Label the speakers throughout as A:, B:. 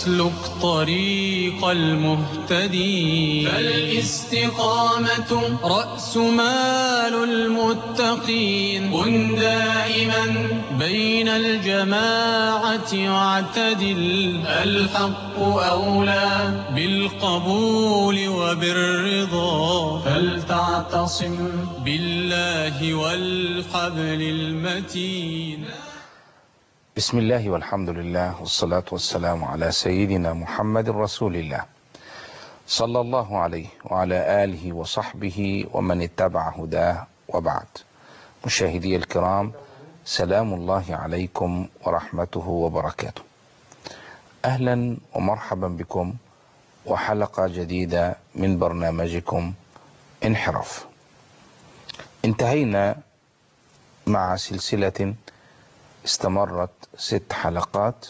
A: واسلك طريق المهتدين فالاستقامة رأس مال المتقين كن دائما بين الجماعة واعتدل الحق أولى بالقبول وبالرضا فلتعتصم بالله والحبل المتين
B: بسم الله والحمد لله والصلاة والسلام على سيدنا محمد رسول الله صلى الله عليه وعلى آله وصحبه ومن اتبع هداه وبعد مشاهدي الكرام سلام الله عليكم ورحمته وبركاته أهلا ومرحبا بكم وحلقة جديدة من برنامجكم انحراف انتهينا مع سلسلة استمرت ست حلقات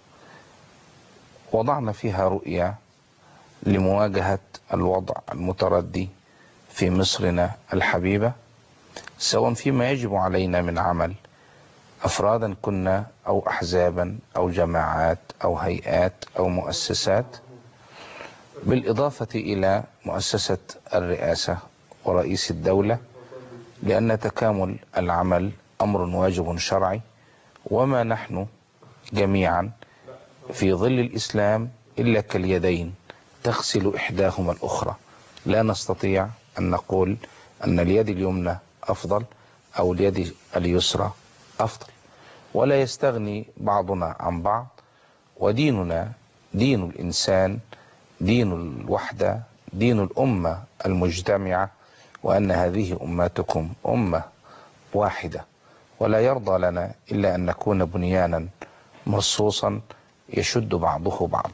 B: وضعنا فيها رؤية لمواجهة الوضع المتردي في مصرنا الحبيبة سواء فيما يجب علينا من عمل أفرادا كنا أو أحزابا أو جماعات أو هيئات أو مؤسسات بالإضافة إلى مؤسسة الرئاسة ورئيس الدولة لأن تكامل العمل أمر واجب شرعي وما نحن جميعا في ظل الإسلام إلا كاليدين تغسل إحداهما الأخرى لا نستطيع أن نقول أن اليد اليمنى أفضل أو اليد اليسرى أفضل ولا يستغني بعضنا عن بعض وديننا دين الإنسان دين الوحدة دين الأمة المجتمعة وأن هذه أمتكم أمة واحدة ولا يرضى لنا إلا أن نكون بنيانا مرصوصا يشد بعضه بعضا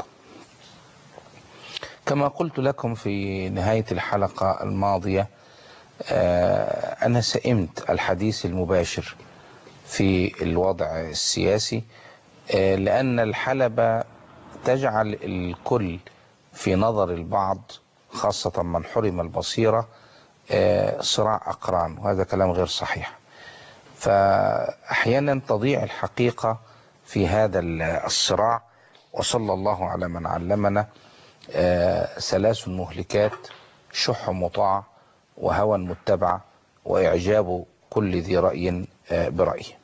B: كما قلت لكم في نهاية الحلقة الماضية أنا سئمت الحديث المباشر في الوضع السياسي لأن الحلبة تجعل الكل في نظر البعض خاصة من حرم البصيرة صراع أقران وهذا كلام غير صحيح فأحيانا تضيع الحقيقة في هذا الصراع وصلى الله على من علمنا ثلاث مهلكات شح مطاع وهوى متبع وإعجاب كل ذي رأي برأيه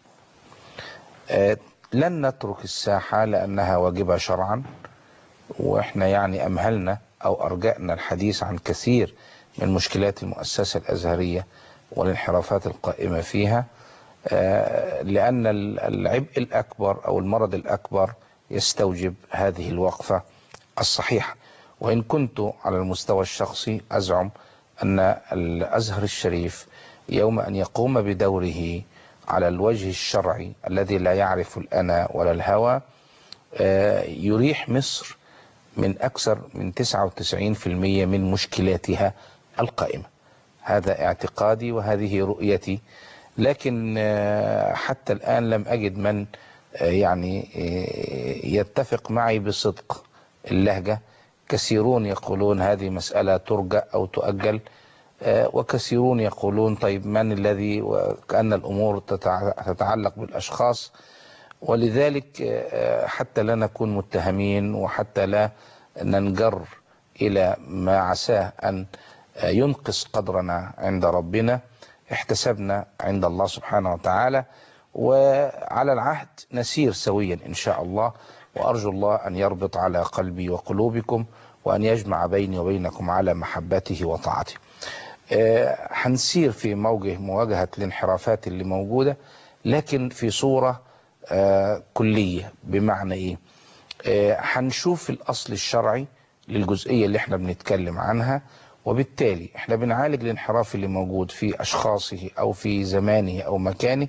B: لن نترك الساحة لأنها واجبة شرعا وإحنا يعني أمهلنا أو أرجأنا الحديث عن كثير من مشكلات المؤسسة الأزهرية والانحرافات القائمة فيها لأن العبء الأكبر أو المرض الأكبر يستوجب هذه الوقفة الصحيحة وإن كنت على المستوى الشخصي أزعم أن الأزهر الشريف يوم أن يقوم بدوره على الوجه الشرعي الذي لا يعرف الأنا ولا الهوى يريح مصر من أكثر من 99% من مشكلاتها القائمة هذا اعتقادي وهذه رؤيتي لكن حتى الآن لم أجد من يعني يتفق معي بصدق اللهجة كثيرون يقولون هذه مسألة ترجع أو تؤجل وكثيرون يقولون طيب من الذي وكأن الأمور تتعلق بالأشخاص ولذلك حتى لا نكون متهمين وحتى لا ننجر إلى ما عساه أن ينقص قدرنا عند ربنا احتسبنا عند الله سبحانه وتعالى وعلى العهد نسير سويا إن شاء الله وأرجو الله أن يربط على قلبي وقلوبكم وأن يجمع بيني وبينكم على محبته وطاعته هنسير في موجه مواجهة الانحرافات اللي موجودة لكن في صورة كلية بمعنى إيه هنشوف الأصل الشرعي للجزئية اللي احنا بنتكلم عنها وبالتالي احنا بنعالج الانحراف اللي موجود في أشخاصه أو في زمانه أو مكانه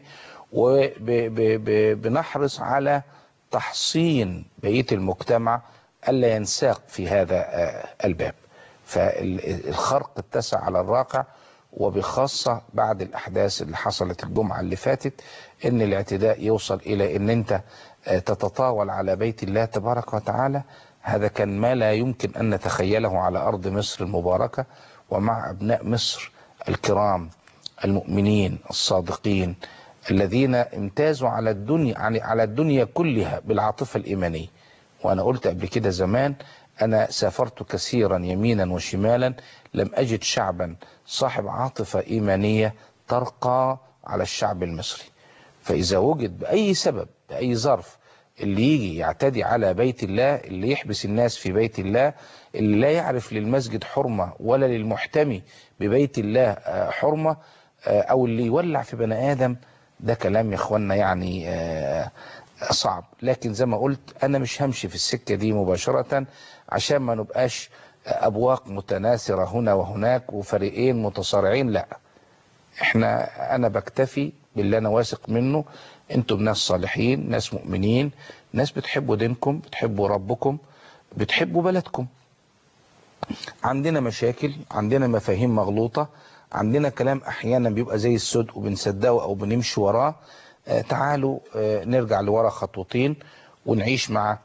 B: وبنحرص على تحصين بقية المجتمع ألا ينساق في هذا الباب فالخرق اتسع على الراقع وبخاصة بعد الأحداث اللي حصلت الجمعة اللي فاتت إن الاعتداء يوصل إلى إن أنت تتطاول على بيت الله تبارك وتعالى هذا كان ما لا يمكن أن نتخيله على أرض مصر المباركة ومع أبناء مصر الكرام المؤمنين الصادقين الذين امتازوا على الدنيا على الدنيا كلها بالعاطفة الإيمانية وأنا قلت قبل كده زمان أنا سافرت كثيرا يمينا وشمالا لم أجد شعبا صاحب عاطفة إيمانية ترقى على الشعب المصري فإذا وجد بأي سبب بأي ظرف اللي يجي يعتدي على بيت الله اللي يحبس الناس في بيت الله اللي لا يعرف للمسجد حرمة ولا للمحتمي ببيت الله آه، حرمة آه، أو اللي يولع في بني آدم ده كلام يا إخوانا يعني آه، صعب لكن زي ما قلت أنا مش همشي في السكة دي مباشرة عشان ما نبقاش أبواق متناثرة هنا وهناك وفريقين متصارعين لا احنا انا بكتفي باللي انا واثق منه انتم ناس صالحين ناس مؤمنين ناس بتحبوا دينكم بتحبوا ربكم بتحبوا بلدكم عندنا مشاكل عندنا مفاهيم مغلوطة عندنا كلام احيانا بيبقى زي السد وبنصدقه او بنمشي وراه آه تعالوا آه نرجع لورا خطوتين ونعيش مع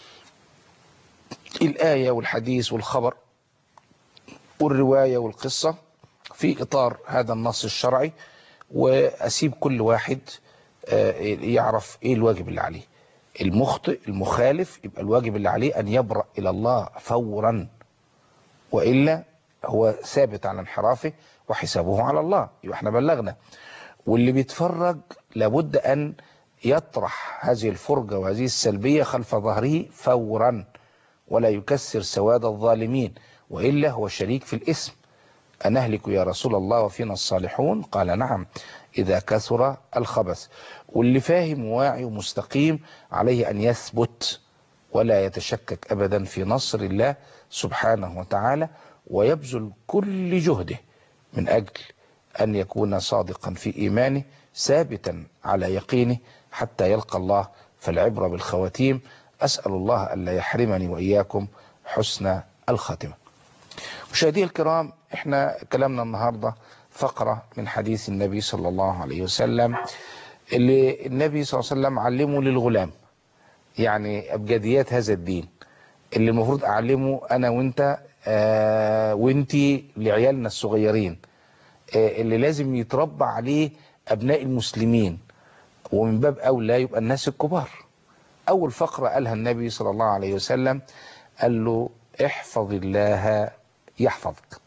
B: الآية والحديث والخبر والرواية والقصة في إطار هذا النص الشرعي وأسيب كل واحد آه، يعرف إيه الواجب اللي عليه المخطئ المخالف يبقى الواجب اللي عليه أن يبرأ إلى الله فورا وإلا هو ثابت على انحرافه وحسابه على الله يبقى احنا بلغنا واللي بيتفرج لابد أن يطرح هذه الفرجة وهذه السلبية خلف ظهره فورا ولا يكسر سواد الظالمين وإلا هو شريك في الإثم أنهلك يا رسول الله وفينا الصالحون قال نعم إذا كثر الخبث واللي فاهم واعي ومستقيم عليه أن يثبت ولا يتشكك أبدا في نصر الله سبحانه وتعالى ويبذل كل جهده من أجل أن يكون صادقا في إيمانه ثابتا على يقينه حتى يلقى الله فالعبرة بالخواتيم أسأل الله ألا يحرمني وإياكم حسن الخاتمة مشاهدي الكرام احنا كلامنا النهاردة فقرة من حديث النبي صلى الله عليه وسلم اللي النبي صلى الله عليه وسلم علمه للغلام يعني أبجديات هذا الدين اللي المفروض أعلمه أنا وانت آه وانتي لعيالنا الصغيرين آه اللي لازم يتربى عليه أبناء المسلمين ومن باب أولى يبقى الناس الكبار أول فقرة قالها النبي صلى الله عليه وسلم قال له احفظ الله يحفظك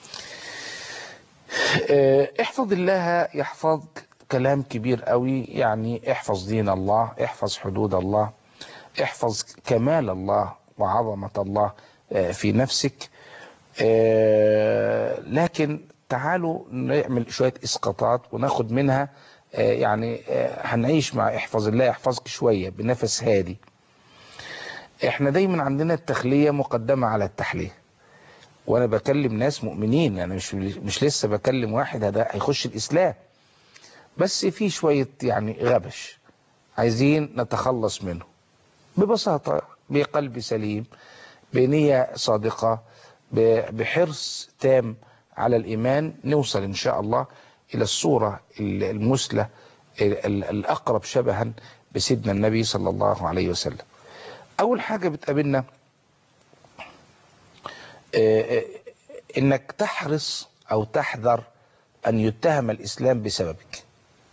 B: احفظ الله يحفظك كلام كبير قوي يعني احفظ دين الله احفظ حدود الله احفظ كمال الله وعظمة الله في نفسك لكن تعالوا نعمل شوية اسقاطات وناخد منها يعني هنعيش مع احفظ الله يحفظك شوية بنفس هادي احنا دايما عندنا التخلية مقدمة على التحلية وانا بكلم ناس مؤمنين يعني مش مش لسه بكلم واحد هذا هيخش الاسلام بس في شوية يعني غبش عايزين نتخلص منه ببساطة بقلب سليم بنية صادقة بحرص تام على الإيمان نوصل إن شاء الله إلى الصورة المثلى الأقرب شبها بسيدنا النبي صلى الله عليه وسلم أول حاجة بتقابلنا انك تحرص او تحذر ان يتهم الاسلام بسببك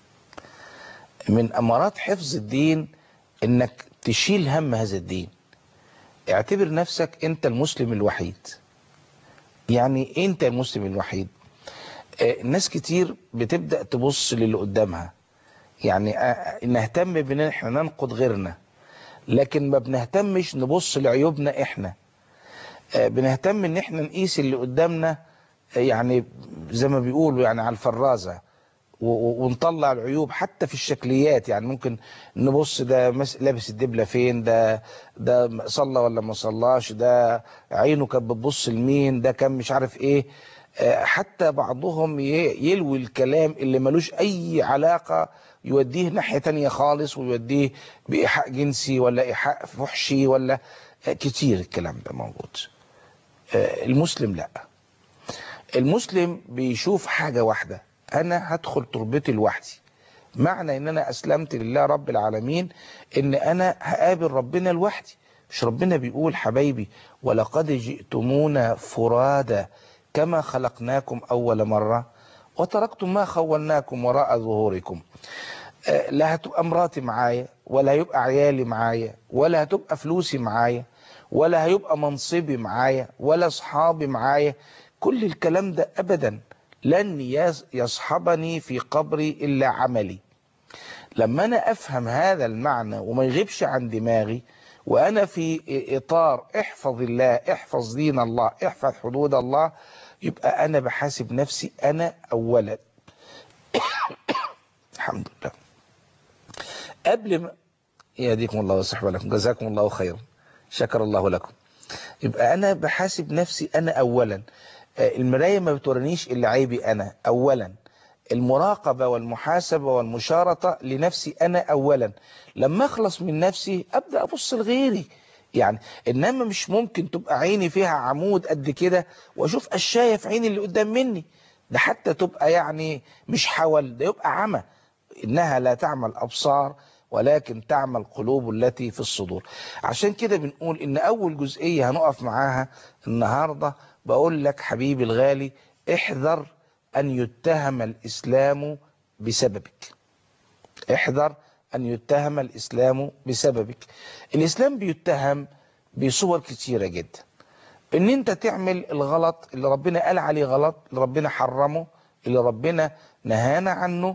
B: من امارات حفظ الدين انك تشيل هم هذا الدين اعتبر نفسك انت المسلم الوحيد يعني انت المسلم الوحيد ناس كتير بتبدأ تبص للي قدامها يعني نهتم بان احنا ننقد غيرنا لكن ما بنهتمش نبص لعيوبنا احنا بنهتم ان احنا نقيس اللي قدامنا يعني زي ما بيقولوا يعني على الفرازة ونطلع العيوب حتى في الشكليات يعني ممكن نبص ده لابس الدبلة فين ده ده صلى ولا ما صلاش ده عينه كانت بتبص لمين ده كان مش عارف ايه حتى بعضهم يلوي الكلام اللي ملوش اي علاقة يوديه ناحية تانية خالص ويوديه بإيحاء جنسي ولا إيحاء فحشي ولا كتير الكلام ده موجود المسلم لا المسلم بيشوف حاجة واحدة انا هدخل تربتي لوحدي معنى ان انا اسلمت لله رب العالمين ان انا هقابل ربنا لوحدي مش ربنا بيقول حبايبي ولقد جئتمونا فرادا كما خلقناكم اول مرة وتركتم ما خولناكم وراء ظهوركم لا هتبقى مراتي معايا ولا هيبقى عيالي معايا ولا هتبقى فلوسي معايا ولا هيبقى منصبي معايا ولا اصحابي معايا كل الكلام ده ابدا لن يصحبني في قبري الا عملي لما انا افهم هذا المعنى وما يغيبش عن دماغي وانا في اطار احفظ الله احفظ دين الله احفظ حدود الله يبقى انا بحاسب نفسي انا اولا الحمد لله قبل ما يهديكم الله ويصحب لكم جزاكم الله خيرا شكر الله لكم يبقى انا بحاسب نفسي انا اولا المرايه ما بتورينيش الا عيبي انا اولا المراقبه والمحاسبه والمشارطه لنفسي انا اولا لما اخلص من نفسي ابدا ابص لغيري يعني انما مش ممكن تبقى عيني فيها عمود قد كده واشوف اشياء في عيني اللي قدام مني ده حتى تبقى يعني مش حول ده يبقى عمى انها لا تعمل ابصار ولكن تعمل قلوب التي في الصدور عشان كده بنقول ان اول جزئية هنقف معاها النهاردة بقول لك حبيبي الغالي احذر ان يتهم الاسلام بسببك احذر ان يتهم الاسلام بسببك الاسلام بيتهم بصور كتيرة جدا ان انت تعمل الغلط اللي ربنا قال عليه غلط اللي ربنا حرمه اللي ربنا نهانا عنه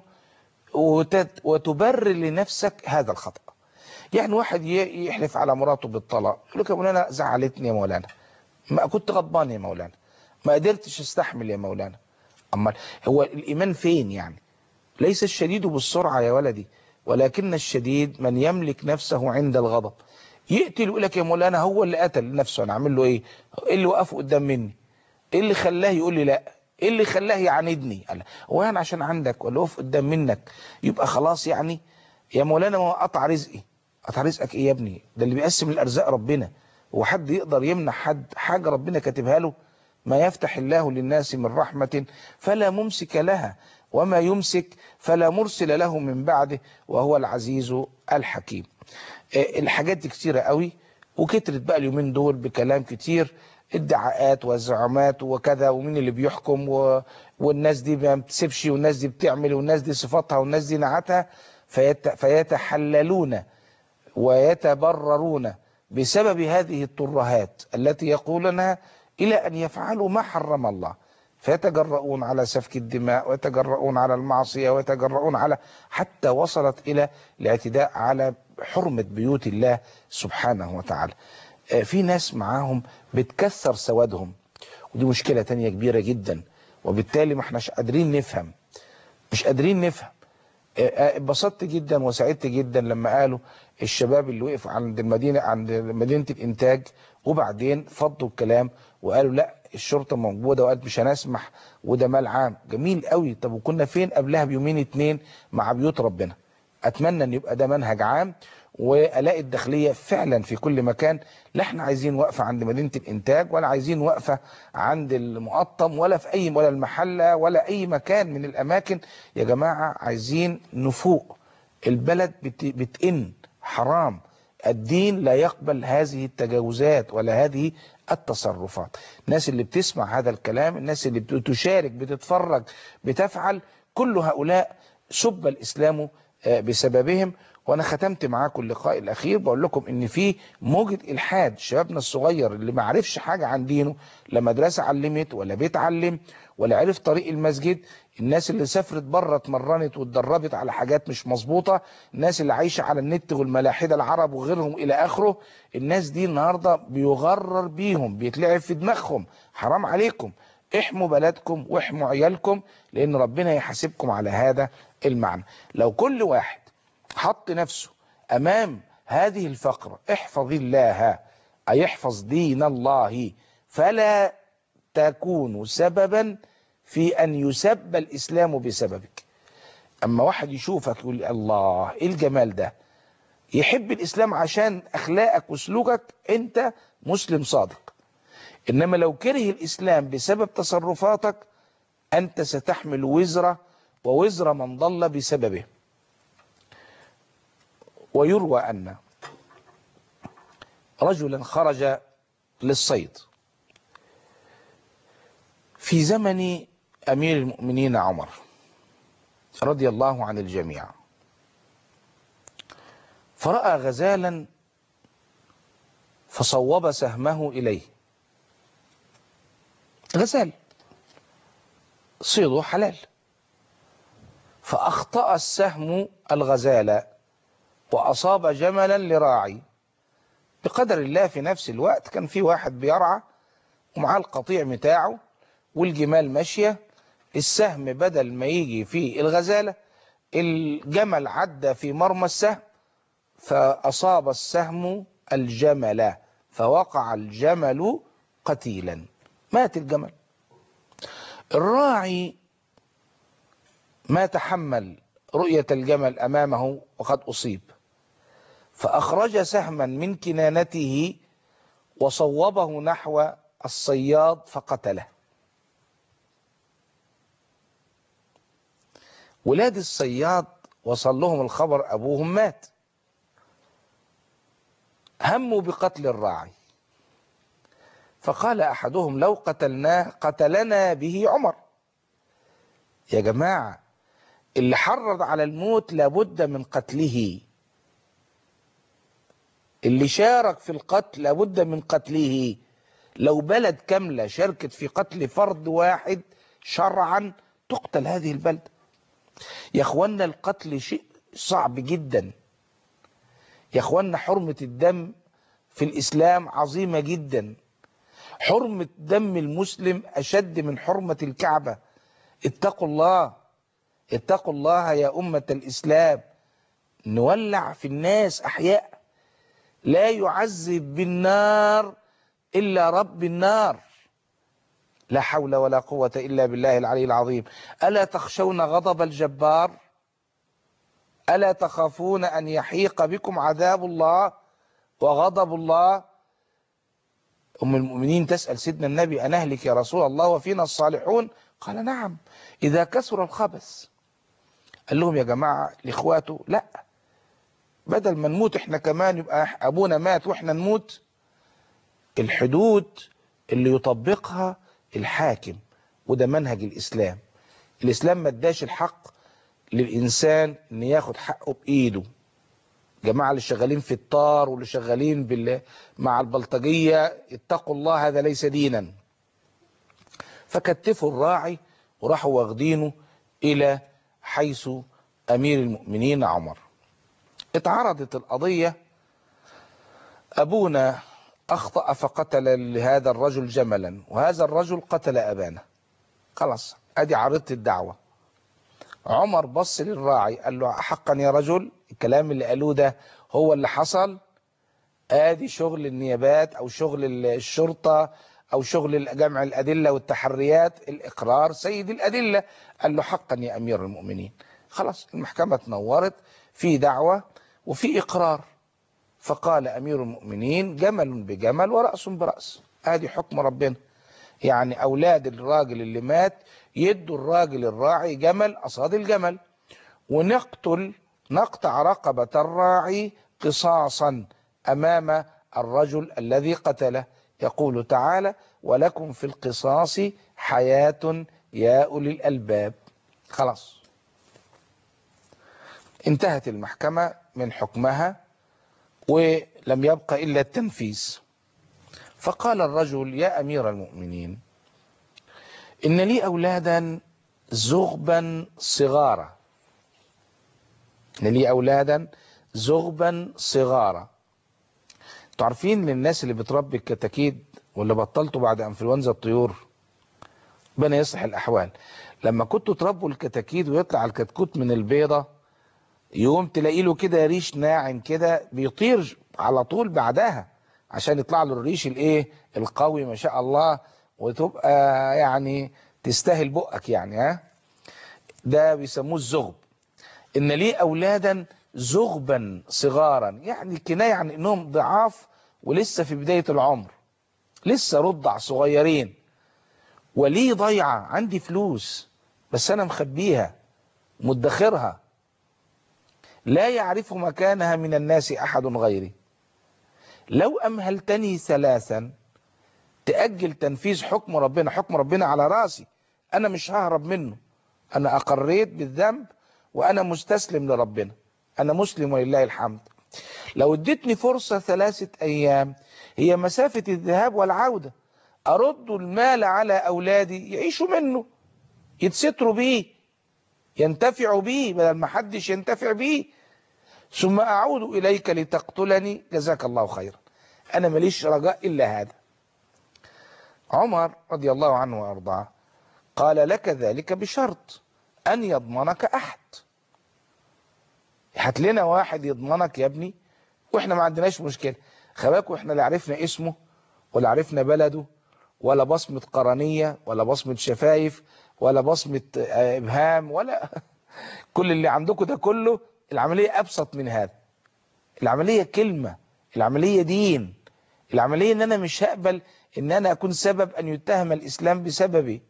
B: وتبرر لنفسك هذا الخطأ يعني واحد يحلف على مراته بالطلاق يقول لك يا مولانا زعلتني يا مولانا ما كنت غضبان يا مولانا ما قدرتش استحمل يا مولانا اما هو الايمان فين يعني ليس الشديد بالسرعة يا ولدي ولكن الشديد من يملك نفسه عند الغضب يقتل يقول لك يا مولانا هو اللي قتل نفسه انا اعمل له ايه ايه اللي وقفه قدام مني ايه اللي خلاه يقول لي لا ايه اللي خلاه يعاندني قال هو يعني عشان عندك ولا وقف قدام منك يبقى خلاص يعني يا مولانا ما قطع رزقي قطع رزقك ايه يا ابني ده اللي بيقسم الارزاق ربنا هو حد يقدر يمنع حد حاجه ربنا كاتبها له ما يفتح الله للناس من رحمه فلا ممسك لها وما يمسك فلا مرسل له من بعده وهو العزيز الحكيم الحاجات دي كتيره قوي وكترت بقى اليومين دول بكلام كتير ادعاءات وزعامات وكذا ومين اللي بيحكم و... والناس دي ما بتسيبش والناس دي بتعمل والناس دي صفاتها والناس دي نعتها فيت... فيتحللون ويتبررون بسبب هذه الترهات التي يقولونها إلى أن يفعلوا ما حرم الله فيتجرؤون على سفك الدماء ويتجرؤون على المعصية ويتجرؤون على حتى وصلت إلى الاعتداء على حرمة بيوت الله سبحانه وتعالى في ناس معاهم بتكسر سوادهم ودي مشكلة تانية كبيرة جدا وبالتالي ما احناش قادرين نفهم مش قادرين نفهم اتبسطت جدا وسعدت جدا لما قالوا الشباب اللي وقف عند المدينة عند مدينة الانتاج وبعدين فضوا الكلام وقالوا لا الشرطة موجودة وقالت مش هنسمح وده مال عام جميل قوي طب وكنا فين قبلها بيومين اتنين مع بيوت ربنا اتمنى ان يبقى ده منهج عام والاقي الداخليه فعلا في كل مكان لا احنا عايزين وقفه عند مدينه الانتاج ولا عايزين وقفه عند المقطم ولا في اي ولا المحله ولا اي مكان من الاماكن يا جماعه عايزين نفوق البلد بت بتئن حرام الدين لا يقبل هذه التجاوزات ولا هذه التصرفات الناس اللي بتسمع هذا الكلام الناس اللي بتشارك بتتفرج بتفعل كل هؤلاء سب الإسلام بسببهم وانا ختمت معاكم اللقاء الاخير بقول لكم ان في موجة الحاد شبابنا الصغير اللي ما عرفش حاجة عن دينه لا مدرسة علمت ولا بيت علم ولا عرف طريق المسجد الناس اللي سافرت بره اتمرنت واتدربت على حاجات مش مظبوطة الناس اللي عايشة على النت والملاحدة العرب وغيرهم الى اخره الناس دي النهاردة بيغرر بيهم بيتلعب في دماغهم حرام عليكم احموا بلدكم واحموا عيالكم لان ربنا يحاسبكم على هذا المعنى لو كل واحد حط نفسه امام هذه الفقرة احفظ الله اي احفظ دين الله فلا تكون سببا في ان يسب الاسلام بسببك اما واحد يشوفك يقول الله ايه الجمال ده يحب الاسلام عشان اخلاقك وسلوكك انت مسلم صادق انما لو كره الاسلام بسبب تصرفاتك انت ستحمل وزره ووزر من ضل بسببه ويروى أن رجلا خرج للصيد في زمن أمير المؤمنين عمر رضي الله عن الجميع فرأى غزالا فصوب سهمه إليه غزال صيده حلال فأخطأ السهم الغزال وأصاب جملا لراعي بقدر الله في نفس الوقت كان في واحد بيرعى ومعاه القطيع بتاعه والجمال ماشية السهم بدل ما يجي في الغزالة الجمل عدى في مرمى السهم فأصاب السهم الجمل فوقع الجمل قتيلا مات الجمل الراعي ما تحمل رؤية الجمل أمامه وقد أصيب فأخرج سهما من كنانته وصوبه نحو الصياد فقتله ولاد الصياد وصل لهم الخبر أبوهم مات هموا بقتل الراعي فقال أحدهم لو قتلناه قتلنا به عمر يا جماعة اللي حرض على الموت لابد من قتله اللي شارك في القتل لابد من قتله لو بلد كاملة شاركت في قتل فرد واحد شرعا تقتل هذه البلد يا اخوانا القتل شيء صعب جدا يا اخوانا حرمة الدم في الإسلام عظيمة جدا حرمة دم المسلم أشد من حرمة الكعبة اتقوا الله اتقوا الله يا أمة الإسلام نولع في الناس أحياء لا يعذب بالنار إلا رب النار لا حول ولا قوة إلا بالله العلي العظيم ألا تخشون غضب الجبار ألا تخافون أن يحيق بكم عذاب الله وغضب الله أم المؤمنين تسأل سيدنا النبي أنهلك يا رسول الله وفينا الصالحون قال نعم إذا كثر الخبث قال لهم يا جماعة لإخواته لا بدل ما نموت احنا كمان يبقى أبونا مات واحنا نموت الحدود اللي يطبقها الحاكم وده منهج الإسلام الإسلام ما اداش الحق للإنسان ان ياخد حقه بإيده جماعة اللي شغالين في الطار واللي شغالين بال... مع البلطجية اتقوا الله هذا ليس دينا فكتفوا الراعي وراحوا واخدينه إلى حيث أمير المؤمنين عمر اتعرضت القضية أبونا أخطأ فقتل لهذا الرجل جملا وهذا الرجل قتل أبانا خلاص أدي عرضت الدعوة عمر بص للراعي قال له حقا يا رجل الكلام اللي قالوه ده هو اللي حصل ادي شغل النيابات او شغل الشرطة او شغل جمع الادلة والتحريات الاقرار سيد الادلة قال له حقا يا امير المؤمنين خلاص المحكمة تنورت في دعوة وفي اقرار فقال امير المؤمنين جمل بجمل ورأس برأس ادي حكم ربنا يعني اولاد الراجل اللي مات يدوا الراجل الراعي جمل قصاد الجمل ونقتل نقطع رقبة الراعي قصاصا أمام الرجل الذي قتله يقول تعالى ولكم في القصاص حياة يا أولي الألباب خلاص انتهت المحكمة من حكمها ولم يبق إلا التنفيذ فقال الرجل يا أمير المؤمنين إن لي أولادا زغبا صغارا إن لي أولادا زغبا صغارا تعرفين للناس اللي بتربي الكتاكيد واللي بطلتوا بعد انفلونزا الطيور ربنا يصلح الأحوال لما كنتوا تربوا الكتاكيد ويطلع الكتكوت من البيضة يوم تلاقي له كده ريش ناعم كده بيطير على طول بعدها عشان يطلع له الريش الايه القوي ما شاء الله وتبقى يعني تستاهل بقك يعني ها ده بيسموه الزغب ان ليه اولادا زغبا صغارا يعني كناية عن انهم ضعاف ولسه في بداية العمر لسه رضع صغيرين وليه ضيعة عندي فلوس بس انا مخبيها مدخرها لا يعرف مكانها من الناس احد غيري لو امهلتني ثلاثا تأجل تنفيذ حكم ربنا حكم ربنا على راسي انا مش ههرب منه انا اقريت بالذنب وانا مستسلم لربنا انا مسلم ولله الحمد لو اديتني فرصة ثلاثة أيام هي مسافة الذهاب والعودة أرد المال على أولادي يعيشوا منه يتستروا بيه ينتفعوا بيه بدل ما حدش ينتفع بيه ثم أعود إليك لتقتلني جزاك الله خيرا أنا ماليش رجاء إلا هذا عمر رضي الله عنه وأرضاه قال لك ذلك بشرط أن يضمنك أحد هات لنا واحد يضمنك يا ابني واحنا ما عندناش مشكلة خباك واحنا لا عرفنا اسمه ولا عرفنا بلده ولا بصمة قرنية ولا بصمة شفايف ولا بصمة إبهام ولا كل اللي عندكم ده كله العملية أبسط من هذا العملية كلمة العملية دين العملية ان انا مش هقبل ان انا اكون سبب ان يتهم الاسلام بسببي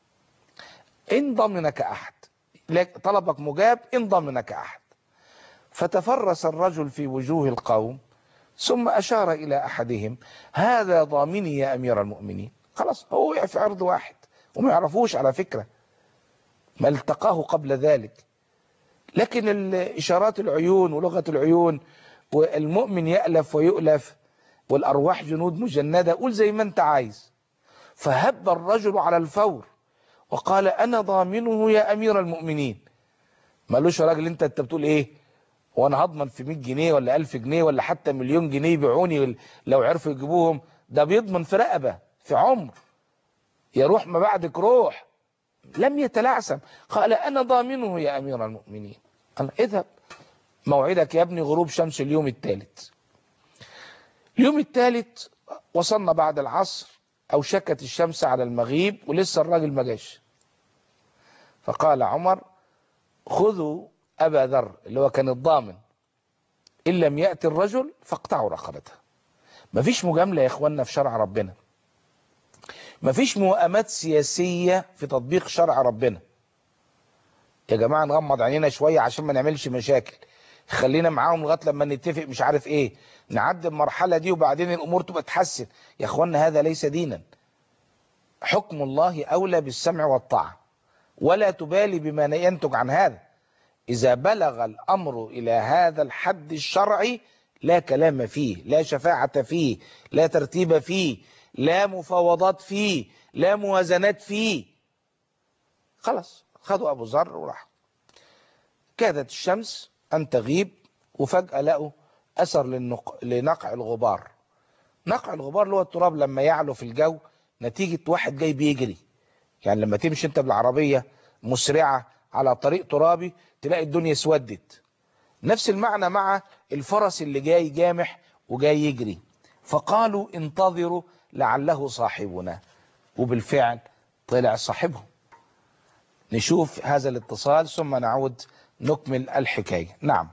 B: ان ضمنك احد طلبك مجاب ان ضمنك احد فتفرس الرجل في وجوه القوم ثم اشار الى احدهم هذا ضامني يا امير المؤمنين خلاص هو وقع في عرض واحد وما يعرفوش على فكرة ما التقاه قبل ذلك لكن اشارات العيون ولغة العيون والمؤمن يألف ويؤلف والأرواح جنود مجندة قول زي ما انت عايز فهب الرجل على الفور وقال أنا ضامنه يا أمير المؤمنين مالوش يا راجل انت انت بتقول ايه وانا هضمن في 100 جنيه ولا 1000 جنيه ولا حتى مليون جنيه يبيعوني لو عرفوا يجيبوهم ده بيضمن في رقبة في عمر يروح ما بعدك روح لم يتلعثم قال أنا ضامنه يا أمير المؤمنين قال اذهب موعدك يا ابني غروب شمس اليوم الثالث اليوم الثالث وصلنا بعد العصر أو شكت الشمس على المغيب ولسه الراجل ما جاش فقال عمر خذوا أبا ذر اللي هو كان الضامن إن لم يأتي الرجل فاقطعوا رقبته مفيش مجاملة يا إخواننا في شرع ربنا مفيش موائمات سياسية في تطبيق شرع ربنا يا جماعة نغمض عينينا شوية عشان ما نعملش مشاكل خلينا معاهم لغايه لما نتفق مش عارف ايه نعدي المرحله دي وبعدين الامور تبقى تحسن يا اخوانا هذا ليس دينا حكم الله اولى بالسمع والطاعه ولا تبالي بما ينتج عن هذا اذا بلغ الامر الى هذا الحد الشرعي لا كلام فيه لا شفاعه فيه لا ترتيب فيه لا مفاوضات فيه لا موازنات فيه خلاص خدوا ابو ذر وراحوا كادت الشمس أن تغيب وفجأة لقوا أثر للنق... لنقع الغبار نقع الغبار اللي هو التراب لما يعلو في الجو نتيجة واحد جاي بيجري يعني لما تمشي انت بالعربية مسرعة على طريق ترابي تلاقي الدنيا اسودت نفس المعنى مع الفرس اللي جاي جامح وجاي يجري فقالوا انتظروا لعله صاحبنا وبالفعل طلع صاحبهم نشوف هذا الاتصال ثم نعود نكمل الحكاية نعم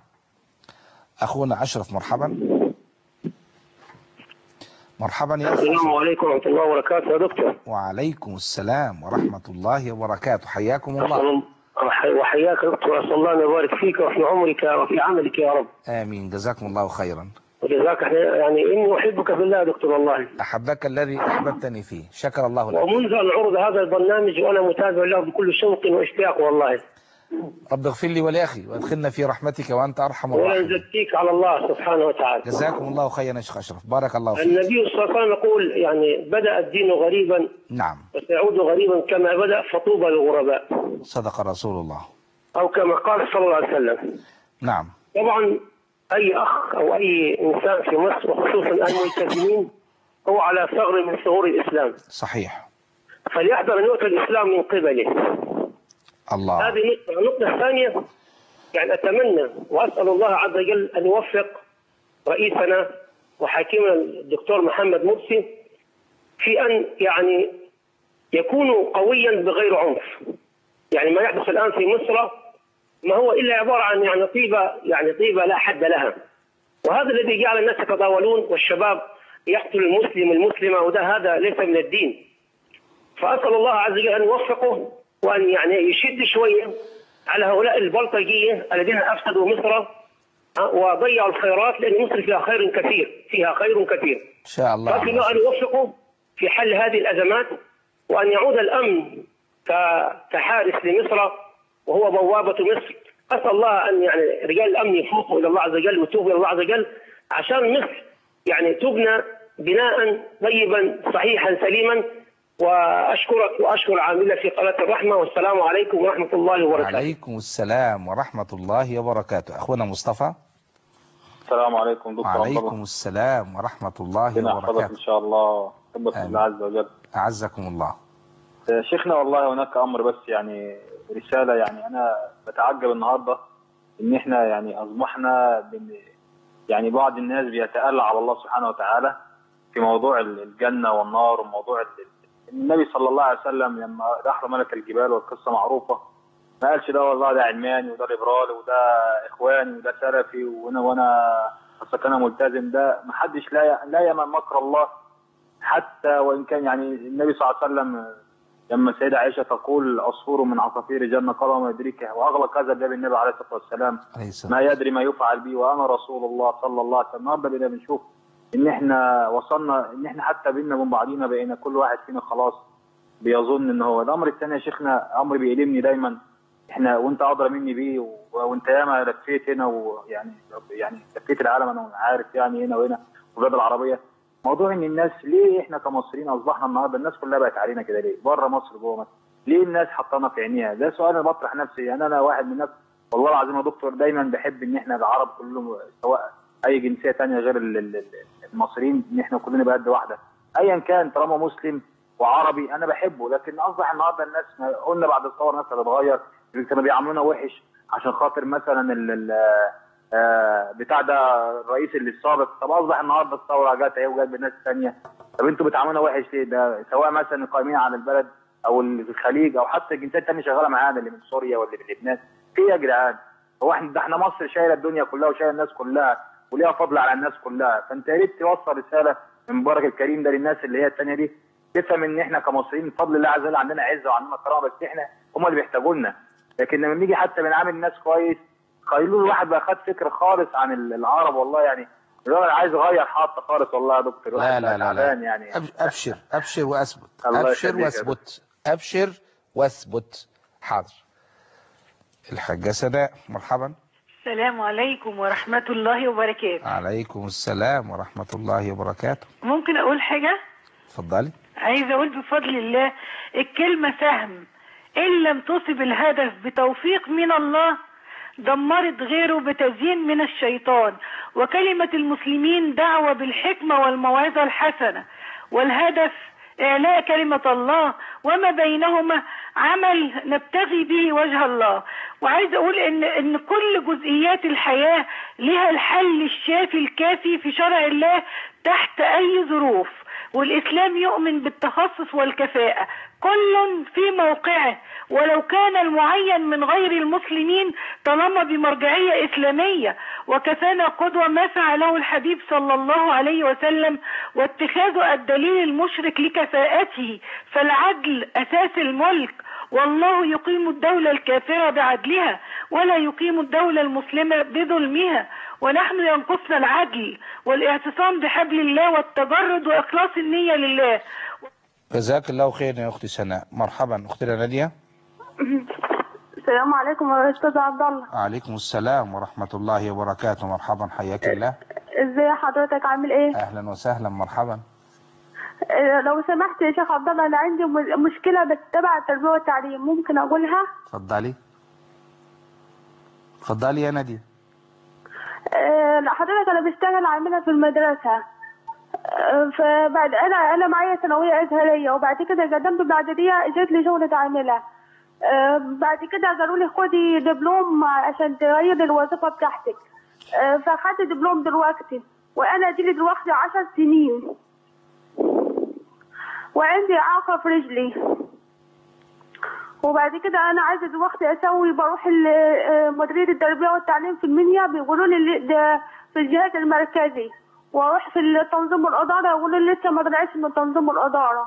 B: أخونا أشرف مرحبا مرحبا يا أخي
C: السلام عليكم ورحمة الله وبركاته يا دكتور
B: وعليكم السلام ورحمة الله وبركاته حياكم الله
C: أسأل وحياك يا دكتور أسأل الله أن يبارك فيك وفي عمرك وفي عملك يا رب
B: آمين جزاكم الله خيرا
C: وجزاك يعني إني أحبك في الله يا دكتور والله
B: أحبك الذي أحببتني فيه شكر الله لك
C: ومنذ أن عرض هذا البرنامج وأنا متابع له بكل شوق واشتياق والله
B: رب اغفر لي ولأخي وادخلنا في رحمتك وأنت أرحم
C: ولا
B: الراحمين
C: نزكيك على الله سبحانه وتعالى
B: جزاكم الله خيرا يا شيخ أشرف بارك الله فيك
C: النبي صلى الله عليه وسلم يقول يعني بدأ الدين غريبا
B: نعم
C: وسيعود غريبا كما بدأ فطوبى للغرباء
B: صدق رسول الله
C: أو كما قال صلى الله عليه وسلم
B: نعم
C: طبعا اي اخ او اي انسان في مصر وخصوصا الملتزمين هو على ثغر من ثغور الاسلام
B: صحيح
C: فليحذر ان يؤتى الاسلام من قبله
B: الله
C: هذه نقطه النقطه الثانيه يعني اتمنى واسال الله عز وجل ان يوفق رئيسنا وحكيمنا الدكتور محمد مرسي في ان يعني يكون قويا بغير عنف يعني ما يحدث الان في مصر ما هو الا عباره عن يعني طيبه يعني طيبه لا حد لها وهذا الذي جعل الناس يتطاولون والشباب يقتل المسلم المسلمه وده هذا ليس من الدين فاسال الله عز وجل ان يوفقه وان يعني يشد شويه على هؤلاء البلطجيه الذين افسدوا مصر أه، وضيعوا الخيرات لان مصر فيها خير كثير فيها خير كثير
B: إن شاء الله
C: فأسأل الله أن يوفقه في حل هذه الأزمات وأن يعود الأمن ك- كحارس لمصر وهو بوابة مصر اسال الله ان يعني رجال الامن يفوقوا الى الله عز وجل ويتوبوا الى الله عز وجل عشان مصر يعني تبنى بناء طيبا صحيحا سليما واشكرك واشكر عامله في قناه الرحمه والسلام عليكم ورحمه الله وبركاته.
B: عليكم السلام ورحمة الله وبركاته أخونا مصطفى
D: السلام عليكم دكتور عبد الله
B: وعليكم السلام ورحمة الله
D: ربنا يحفظك ان
B: وبركاته
D: شاء الله ربنا
B: آمين.
D: الله عز وجل
B: أعزكم الله
D: آه، شيخنا والله هناك امر بس يعني رساله يعني انا بتعجب النهارده ان احنا يعني اصبحنا بن يعني بعض الناس بيتألى على الله سبحانه وتعالى في موضوع ال- الجنه والنار وموضوع ال- النبي صلى الله عليه وسلم لما راح ملك الجبال والقصه معروفه ما قالش ده والله ده علماني وده ليبرالي وده اخواني وده سلفي وانا وانا اصل انا ملتزم ده ما حدش لا ي- لا يمن مكر الله حتى وان كان يعني النبي صلى الله عليه وسلم لما السيده عائشه تقول عصفور من عصافير الجنه قال وما يدريك واغلق هذا الباب النبي عليه الصلاه والسلام
B: عليه السلام
D: ما يدري ما يفعل بي وانا رسول الله صلى الله عليه وسلم النهارده بقينا بنشوف ان احنا وصلنا ان احنا حتى بينا وبين بعضينا بقينا كل واحد فينا خلاص بيظن ان هو الامر الثاني يا شيخنا امر بيألمني دايما احنا وانت ادرى مني بيه و- وانت ياما لفيت هنا ويعني يعني لفيت العالم انا عارف يعني هنا وهنا في البلاد العربيه موضوع ان الناس ليه احنا كمصريين اصبحنا النهارده الناس كلها بقت علينا كده ليه؟ بره مصر جوه مصر ليه الناس حطانا في عينيها؟ ده سؤال انا بطرح نفسي يعني انا واحد من الناس والله العظيم يا دكتور دايما بحب ان احنا العرب كلهم سواء اي جنسيه تانية غير ال- ال- ال- المصريين ان احنا كلنا بقد واحده ايا كان طالما مسلم وعربي انا بحبه لكن اصبح النهارده الناس ما- قلنا بعد الثوره الناس هتتغير اللي كانوا بيعاملونا وحش عشان خاطر مثلا ال ال آه، بتاع ده الرئيس اللي السابق طب اصبح النهارده الثوره جت اهي وجت بالناس ثانيه طب انتوا بتعاملونا وحش ليه ده سواء مثلا القائمين على البلد او اللي في الخليج او حتى الجنسيات الثانيه شغاله معانا اللي من سوريا واللي من لبنان في إيه يا جدعان هو احنا ده احنا مصر شايله الدنيا كلها وشايله الناس كلها وليها فضل على الناس كلها فانت يا ريت توصل رساله من مبارك الكريم ده للناس اللي هي الثانيه دي تفهم ان احنا كمصريين بفضل الله عز وجل عندنا عزه وعندنا كرامه بس احنا هم اللي بيحتاجوا لنا لكن لما نيجي حتى بنعامل الناس كويس خيلول الواحد بقى خد فكر خالص عن ال- العرب والله يعني الراجل عايز يغير حاطه خالص والله يا دكتور
B: لا
D: الواحد
B: لا
D: بقى
B: لا لا
D: تعبان يعني
B: أب- أبشر أبشر وأثبت
D: الله
B: أبشر
D: يخليك يا
B: وأثبت أبشر وأثبت حاضر الحاجة سناء مرحبا
E: السلام عليكم ورحمة الله وبركاته
B: عليكم السلام ورحمة الله وبركاته
E: ممكن أقول حاجة
B: اتفضلي
E: عايزة أقول بفضل الله الكلمة سهم إن لم تصب الهدف بتوفيق من الله دمرت غيره بتزيين من الشيطان وكلمة المسلمين دعوة بالحكمة والموعظة الحسنة والهدف إعلاء كلمة الله وما بينهما عمل نبتغي به وجه الله وعايز أقول إن إن كل جزئيات الحياة لها الحل الشافي الكافي في شرع الله تحت أي ظروف والإسلام يؤمن بالتخصص والكفاءة كل في موقعه ولو كان المعين من غير المسلمين طالما بمرجعية إسلامية وكفانا قدوة ما فعله الحبيب صلى الله عليه وسلم واتخاذه الدليل المشرك لكفاءته فالعدل أساس الملك والله يقيم الدولة الكافرة بعدلها ولا يقيم الدولة المسلمة بظلمها ونحن ينقصنا العدل والاعتصام بحبل الله والتجرد وإخلاص النية لله
B: جزاك الله خير يا أختي سناء مرحبا أختنا نادية
F: السلام عليكم يا استاذ عبد الله
B: عليكم السلام ورحمة الله وبركاته مرحبا حياك الله
F: ازاي حضرتك عامل ايه
B: أهلا وسهلا مرحبا
F: آه، لو سمحت يا شيخ عبد الله انا عندي م- مشكله بس تبع التربيه والتعليم ممكن اقولها
B: اتفضلي اتفضلي يا نادية
F: آه، لا حضرتك انا بشتغل عامله في المدرسه آه، فبعد انا انا معايا ثانويه ازهريه وبعد كده قدمت باعداديه جات لي شغله عامله آه، بعد كده قالوا لي خدي دبلوم عشان تغيري الوظيفه بتاعتك آه، فاخدت دبلوم دلوقتي وانا دي لي دلوقتي عشر سنين وعندي اعاقه في رجلي وبعد كده انا عايزه دلوقتي اسوي بروح ال- آه، مديريه التربيه والتعليم في المنيا بيقولوا لي اللي- ده في الجهاز المركزي واروح في التنظيم الاداره يقولوا لي لسه ما طلعتش من تنظيم الاداره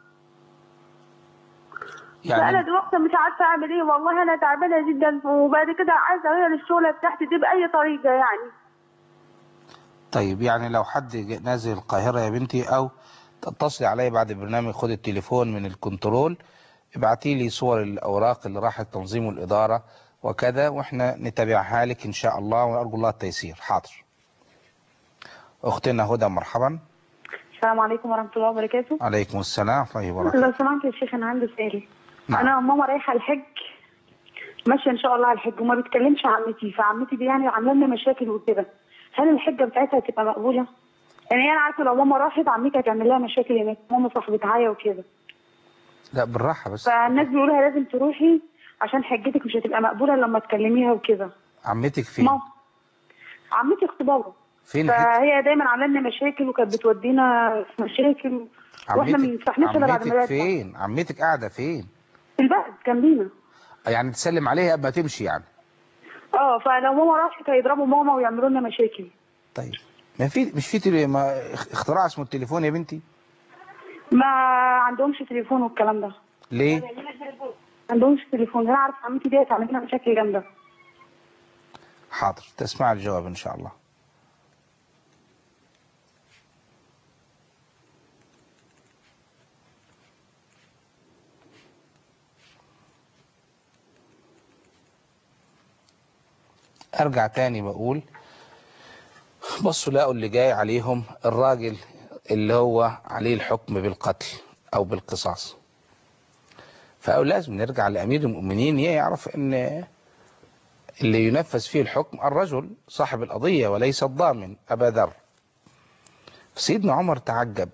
F: فانا
B: يعني
F: دلوقتي مش عارفه اعمل ايه والله انا تعبانه جدا وبعد كده عايزه اغير الشغله بتاعتي دي باي طريقه يعني
B: طيب يعني لو حد ج- نازل القاهرة يا بنتي أو تتصلي عليا بعد البرنامج خد التليفون من الكنترول ابعتي لي صور الأوراق اللي راحت تنظيم الإدارة وكذا واحنا نتابعها لك ان شاء الله وارجو الله التيسير حاضر اختنا هدى مرحبا
G: السلام عليكم ورحمة الله وبركاته
B: عليكم السلام ورحمه الله وبركاته
G: لو سمحت يا شيخ أنا عندي سؤال
B: نعم.
G: أنا ماما رايحة الحج ماشية إن شاء الله على الحج وما بتكلمش عمتي فعمتي دي يعني عاملة لنا مشاكل وكده هل الحجة بتاعتها هتبقى مقبولة؟ يعني هي أنا عارفة لو ماما راحت عمتي هتعمل لها مشاكل هناك ماما صاحبتها وكده
B: لا بالراحه بس
G: فالناس بيقولوا لها لازم تروحي عشان حجتك مش هتبقى مقبولة لما تكلميها وكده
B: عمتك فين
G: ماما عمتي اخت بابا
B: فين الحته
G: فهي دايما عامله لنا مشاكل وكانت بتودينا في مشاكل واحنا ما
B: عمتك
G: بنفرحناش الا بعد ما
B: عمتك
G: نرجع
B: فين عمتك قاعده فين
G: في البلد جنبينا
B: يعني تسلم عليها قبل ما تمشي يعني
G: اه فلو ماما راحت هيضربوا ماما ويعملوا لنا مشاكل
B: طيب ما في مش في تلي... ما اختراع اسمه التليفون يا بنتي
G: ما عندهمش تليفون والكلام ده
B: ليه
G: ما عندهمش تليفون انا عارف عمتي دي هتعمل لنا مشاكل جامده
B: حاضر تسمع الجواب ان شاء الله ارجع تاني بقول بصوا لقوا اللي جاي عليهم الراجل اللي هو عليه الحكم بالقتل او بالقصاص فأو لازم نرجع لأمير المؤمنين يعرف ان اللي ينفذ فيه الحكم الرجل صاحب القضية وليس الضامن أبا ذر سيدنا عمر تعجب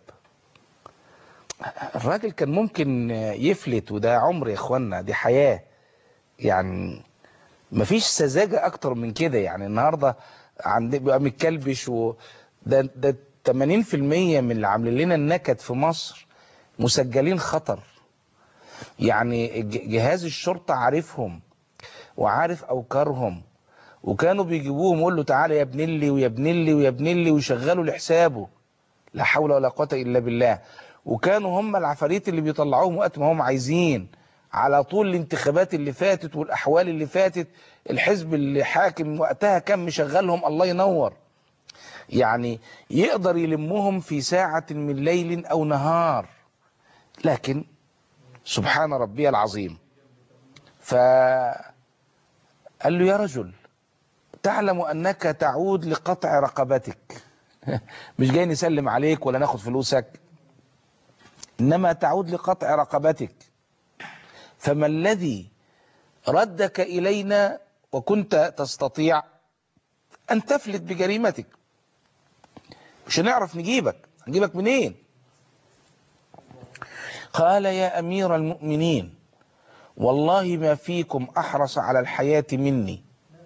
B: الراجل كان ممكن يفلت وده عمر يا اخوانا دي حياة يعني مفيش سذاجة اكتر من كده يعني النهاردة عند بيبقى متكلبش و ده ده 80% من اللي عاملين لنا النكد في مصر مسجلين خطر يعني ج- جهاز الشرطة عارفهم وعارف اوكارهم وكانوا بيجيبوهم يقول له تعالى يا ابن اللي ويا ابن اللي ويا ابن اللي ويشغلوا لحسابه لا حول ولا قوة الا بالله وكانوا هم العفاريت اللي بيطلعوهم وقت ما هم عايزين على طول الانتخابات اللي فاتت والاحوال اللي فاتت الحزب اللي حاكم وقتها كان مشغلهم الله ينور يعني يقدر يلمهم في ساعة من ليل او نهار لكن سبحان ربي العظيم فقال له يا رجل تعلم انك تعود لقطع رقبتك مش جاي نسلم عليك ولا ناخد فلوسك انما تعود لقطع رقبتك فما الذي ردك الينا وكنت تستطيع ان تفلت بجريمتك مش هنعرف نجيبك نجيبك منين قال يا امير المؤمنين والله ما فيكم احرص على الحياه مني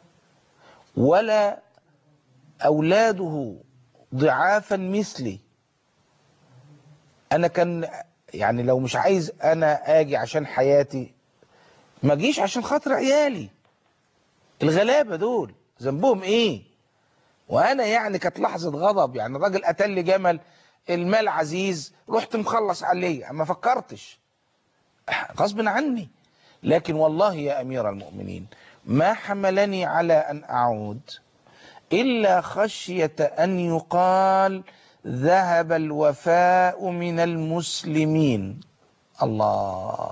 B: ولا اولاده ضعافا مثلي انا كان يعني لو مش عايز انا اجي عشان حياتي ما اجيش عشان خاطر عيالي الغلابه دول ذنبهم ايه وانا يعني كانت لحظه غضب يعني الراجل قتل لي جمل المال عزيز رحت مخلص عليه ما فكرتش غصب عني لكن والله يا امير المؤمنين ما حملني على ان اعود الا خشيه ان يقال ذهب الوفاء من المسلمين الله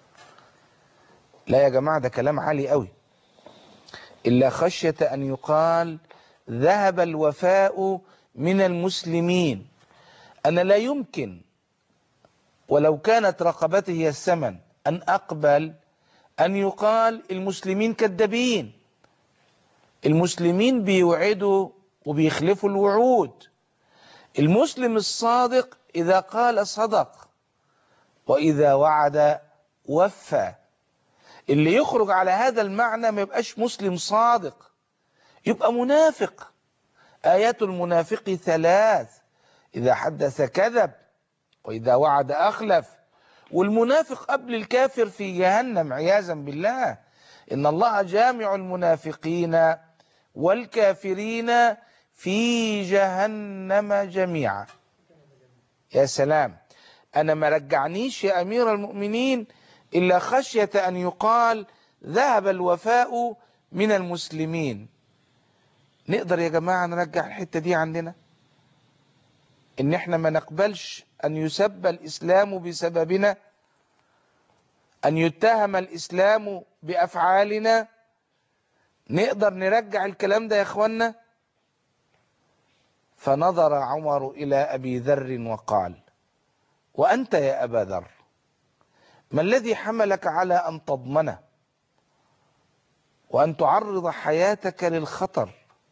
B: لا يا جماعه ده كلام عالي قوي الا خشيه ان يقال ذهب الوفاء من المسلمين انا لا يمكن ولو كانت رقبتي هي الثمن ان اقبل ان يقال المسلمين كذابين المسلمين بيوعدوا وبيخلفوا الوعود المسلم الصادق اذا قال صدق واذا وعد وفى اللي يخرج على هذا المعنى ما يبقاش مسلم صادق يبقى منافق ايات المنافق ثلاث اذا حدث كذب واذا وعد اخلف والمنافق قبل الكافر في جهنم عياذا بالله ان الله جامع المنافقين والكافرين في جهنم جميعا يا سلام انا ما رجعنيش يا امير المؤمنين الا خشيه ان يقال ذهب الوفاء من المسلمين نقدر يا جماعه نرجع الحته دي عندنا ان احنا ما نقبلش ان يسب الاسلام بسببنا ان يتهم الاسلام بافعالنا نقدر نرجع الكلام ده يا اخوانا فنظر عمر الى ابي ذر وقال وانت يا ابا ذر ما الذي حملك على ان تضمنه وان تعرض حياتك للخطر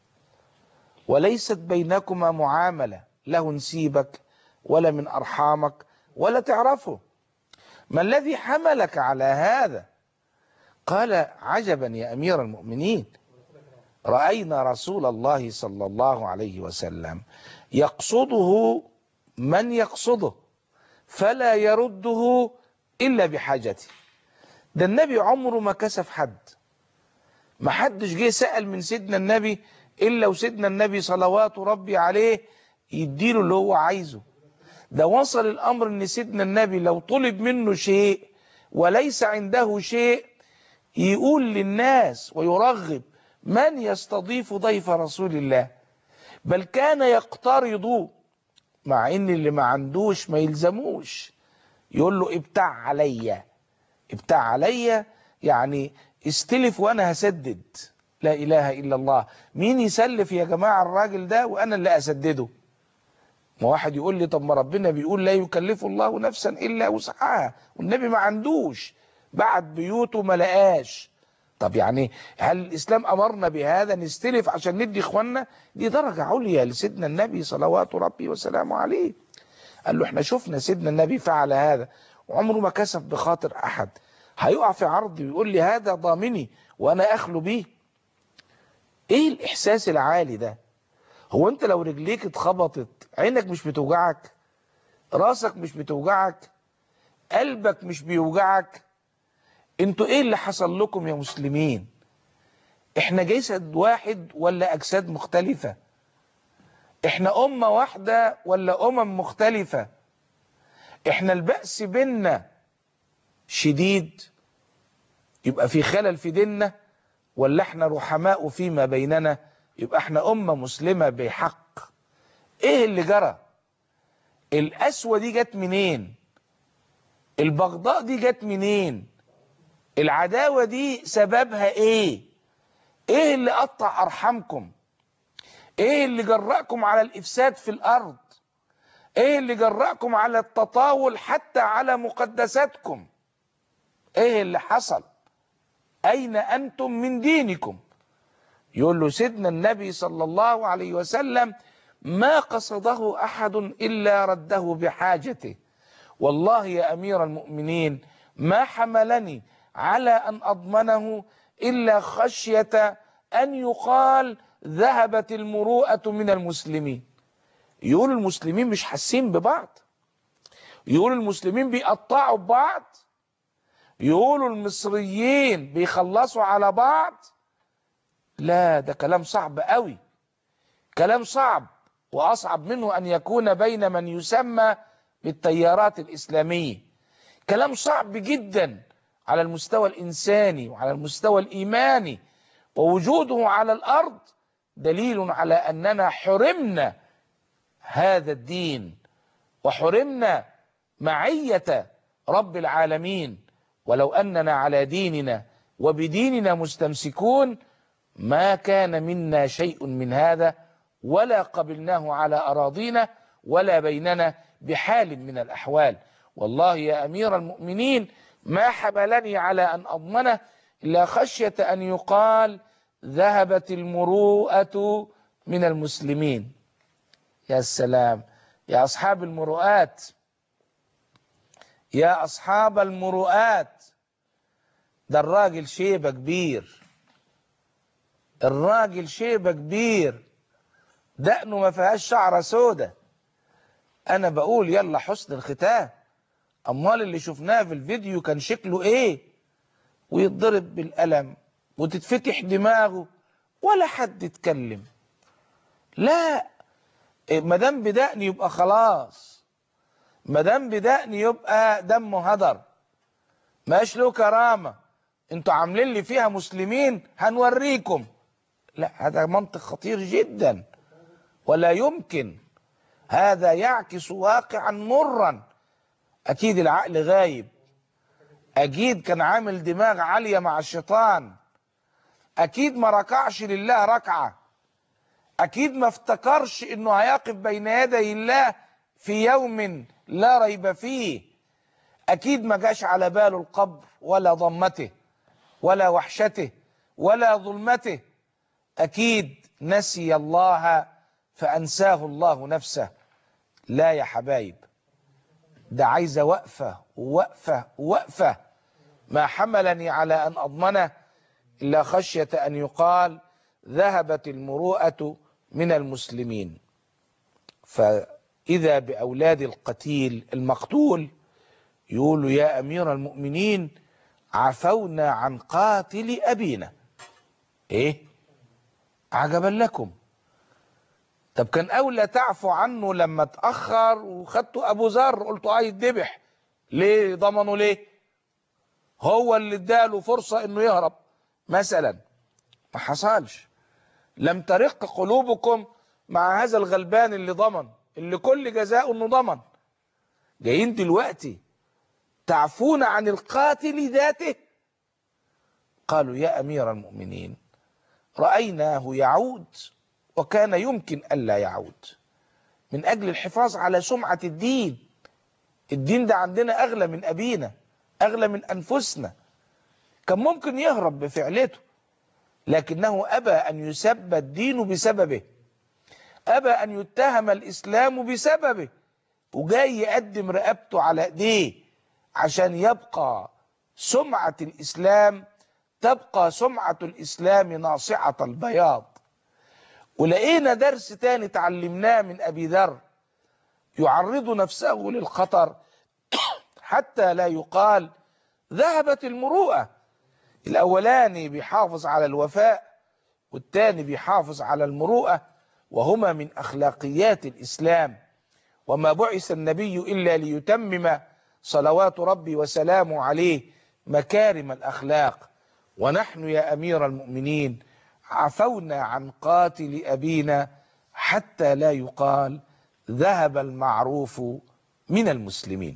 B: وليست بينكما معامله له نسيبك ولا من ارحامك ولا تعرفه ما الذي حملك على هذا قال عجبا يا امير المؤمنين راينا رسول الله صلى الله عليه وسلم يقصده من يقصده فلا يرده الا بحاجته ده النبي عمره ما كسف حد ما حدش جه سأل من سيدنا النبي الا وسيدنا النبي صلوات ربي عليه يديله اللي هو عايزه ده وصل الامر ان سيدنا النبي لو طلب منه شيء وليس عنده شيء يقول للناس ويرغب من يستضيف ضيف رسول الله بل كان يقترض مع ان اللي ما عندوش ما يلزموش يقول له ابتع عليا ابتع عليا يعني استلف وانا هسدد لا اله الا الله مين يسلف يا جماعه الراجل ده وانا اللي اسدده ما واحد يقول لي طب ما ربنا بيقول لا يكلف الله نفسا الا وسعها والنبي ما عندوش بعد بيوته ما لقاش طب يعني هل الاسلام امرنا بهذا نستلف عشان ندي اخواننا دي درجه عليا لسيدنا النبي صلوات ربي وسلامه عليه قال له احنا شفنا سيدنا النبي فعل هذا وعمره ما كسف بخاطر احد هيقع في عرضي ويقول لي هذا ضامني وانا اخلو بيه ايه الاحساس العالي ده هو انت لو رجليك اتخبطت عينك مش بتوجعك راسك مش بتوجعك قلبك مش بيوجعك انتوا ايه اللي حصل لكم يا مسلمين احنا جسد واحد ولا اجساد مختلفة احنا امة واحدة ولا امم مختلفة احنا البأس بينا شديد يبقى في خلل في ديننا ولا احنا رحماء فيما بيننا يبقى احنا امة مسلمة بحق ايه اللي جرى القسوة دي جت منين البغضاء دي جت منين العداوة دي سببها ايه ايه اللي قطع ارحامكم ايه اللي جرأكم على الافساد في الارض ايه اللي جرأكم على التطاول حتى على مقدساتكم ايه اللي حصل اين انتم من دينكم يقول له سيدنا النبي صلى الله عليه وسلم ما قصده احد الا رده بحاجته والله يا امير المؤمنين ما حملني على ان اضمنه الا خشيه ان يقال ذهبت المروءه من المسلمين يقول المسلمين مش حاسين ببعض يقول المسلمين بيقطعوا ببعض يقولوا المصريين بيخلصوا على بعض لا ده كلام صعب قوي كلام صعب واصعب منه ان يكون بين من يسمى بالتيارات الاسلاميه كلام صعب جدا على المستوى الانساني وعلى المستوى الايماني ووجوده على الارض دليل على اننا حرمنا هذا الدين وحرمنا معيه رب العالمين ولو اننا على ديننا وبديننا مستمسكون ما كان منا شيء من هذا ولا قبلناه على اراضينا ولا بيننا بحال من الاحوال والله يا امير المؤمنين ما حملني على ان اضمنه الا خشيه ان يقال ذهبت المروءه من المسلمين يا سلام يا اصحاب المروءات يا اصحاب المروءات ده الراجل شيبه كبير الراجل شيبه كبير دقنه ما فيهاش شعره سودة انا بقول يلا حسن الختام امال اللي شفناه في الفيديو كان شكله ايه ويتضرب بالقلم وتتفتح دماغه ولا حد يتكلم لا ما دام بدقني يبقى خلاص ما دام بدقني يبقى دمه هدر ماش له كرامه انتوا عاملين لي فيها مسلمين هنوريكم لا هذا منطق خطير جدا ولا يمكن هذا يعكس واقعا مرا اكيد العقل غايب اكيد كان عامل دماغ عاليه مع الشيطان اكيد ما ركعش لله ركعة اكيد ما افتكرش انه هيقف بين يدي الله في يوم لا ريب فيه اكيد ما جاش على باله القبر ولا ضمته ولا وحشته ولا ظلمته اكيد نسي الله فانساه الله نفسه لا يا حبايب ده عايزه وقفه وقفه وقفه ما حملني على ان اضمنه الا خشيه ان يقال ذهبت المروءه من المسلمين فاذا باولاد القتيل المقتول يقولوا يا امير المؤمنين عفونا عن قاتل ابينا ايه عجبا لكم طب كان اولى تعفو عنه لما اتاخر وخدته ابو ذر قلتوا اه يتذبح ليه ضمنوا ليه هو اللي اداله فرصه انه يهرب مثلا ما حصلش لم ترق قلوبكم مع هذا الغلبان اللي ضمن اللي كل جزاؤه انه ضمن جايين دلوقتي تعفون عن القاتل ذاته قالوا يا امير المؤمنين رايناه يعود وكان يمكن الا يعود من اجل الحفاظ على سمعه الدين الدين ده عندنا اغلى من ابينا اغلى من انفسنا كان ممكن يهرب بفعلته لكنه ابى ان يسب الدين بسببه ابى ان يتهم الاسلام بسببه وجاي يقدم رقبته على ايديه عشان يبقى سمعه الاسلام تبقى سمعه الاسلام ناصعه البياض ولقينا درس تاني تعلمناه من ابي ذر يعرض نفسه للخطر حتى لا يقال ذهبت المروءه الاولاني بيحافظ على الوفاء والتاني بيحافظ على المروءه وهما من اخلاقيات الاسلام وما بعث النبي الا ليتمم صلوات ربي وسلامه عليه مكارم الاخلاق ونحن يا امير المؤمنين عفونا عن قاتل ابينا حتى لا يقال ذهب المعروف من المسلمين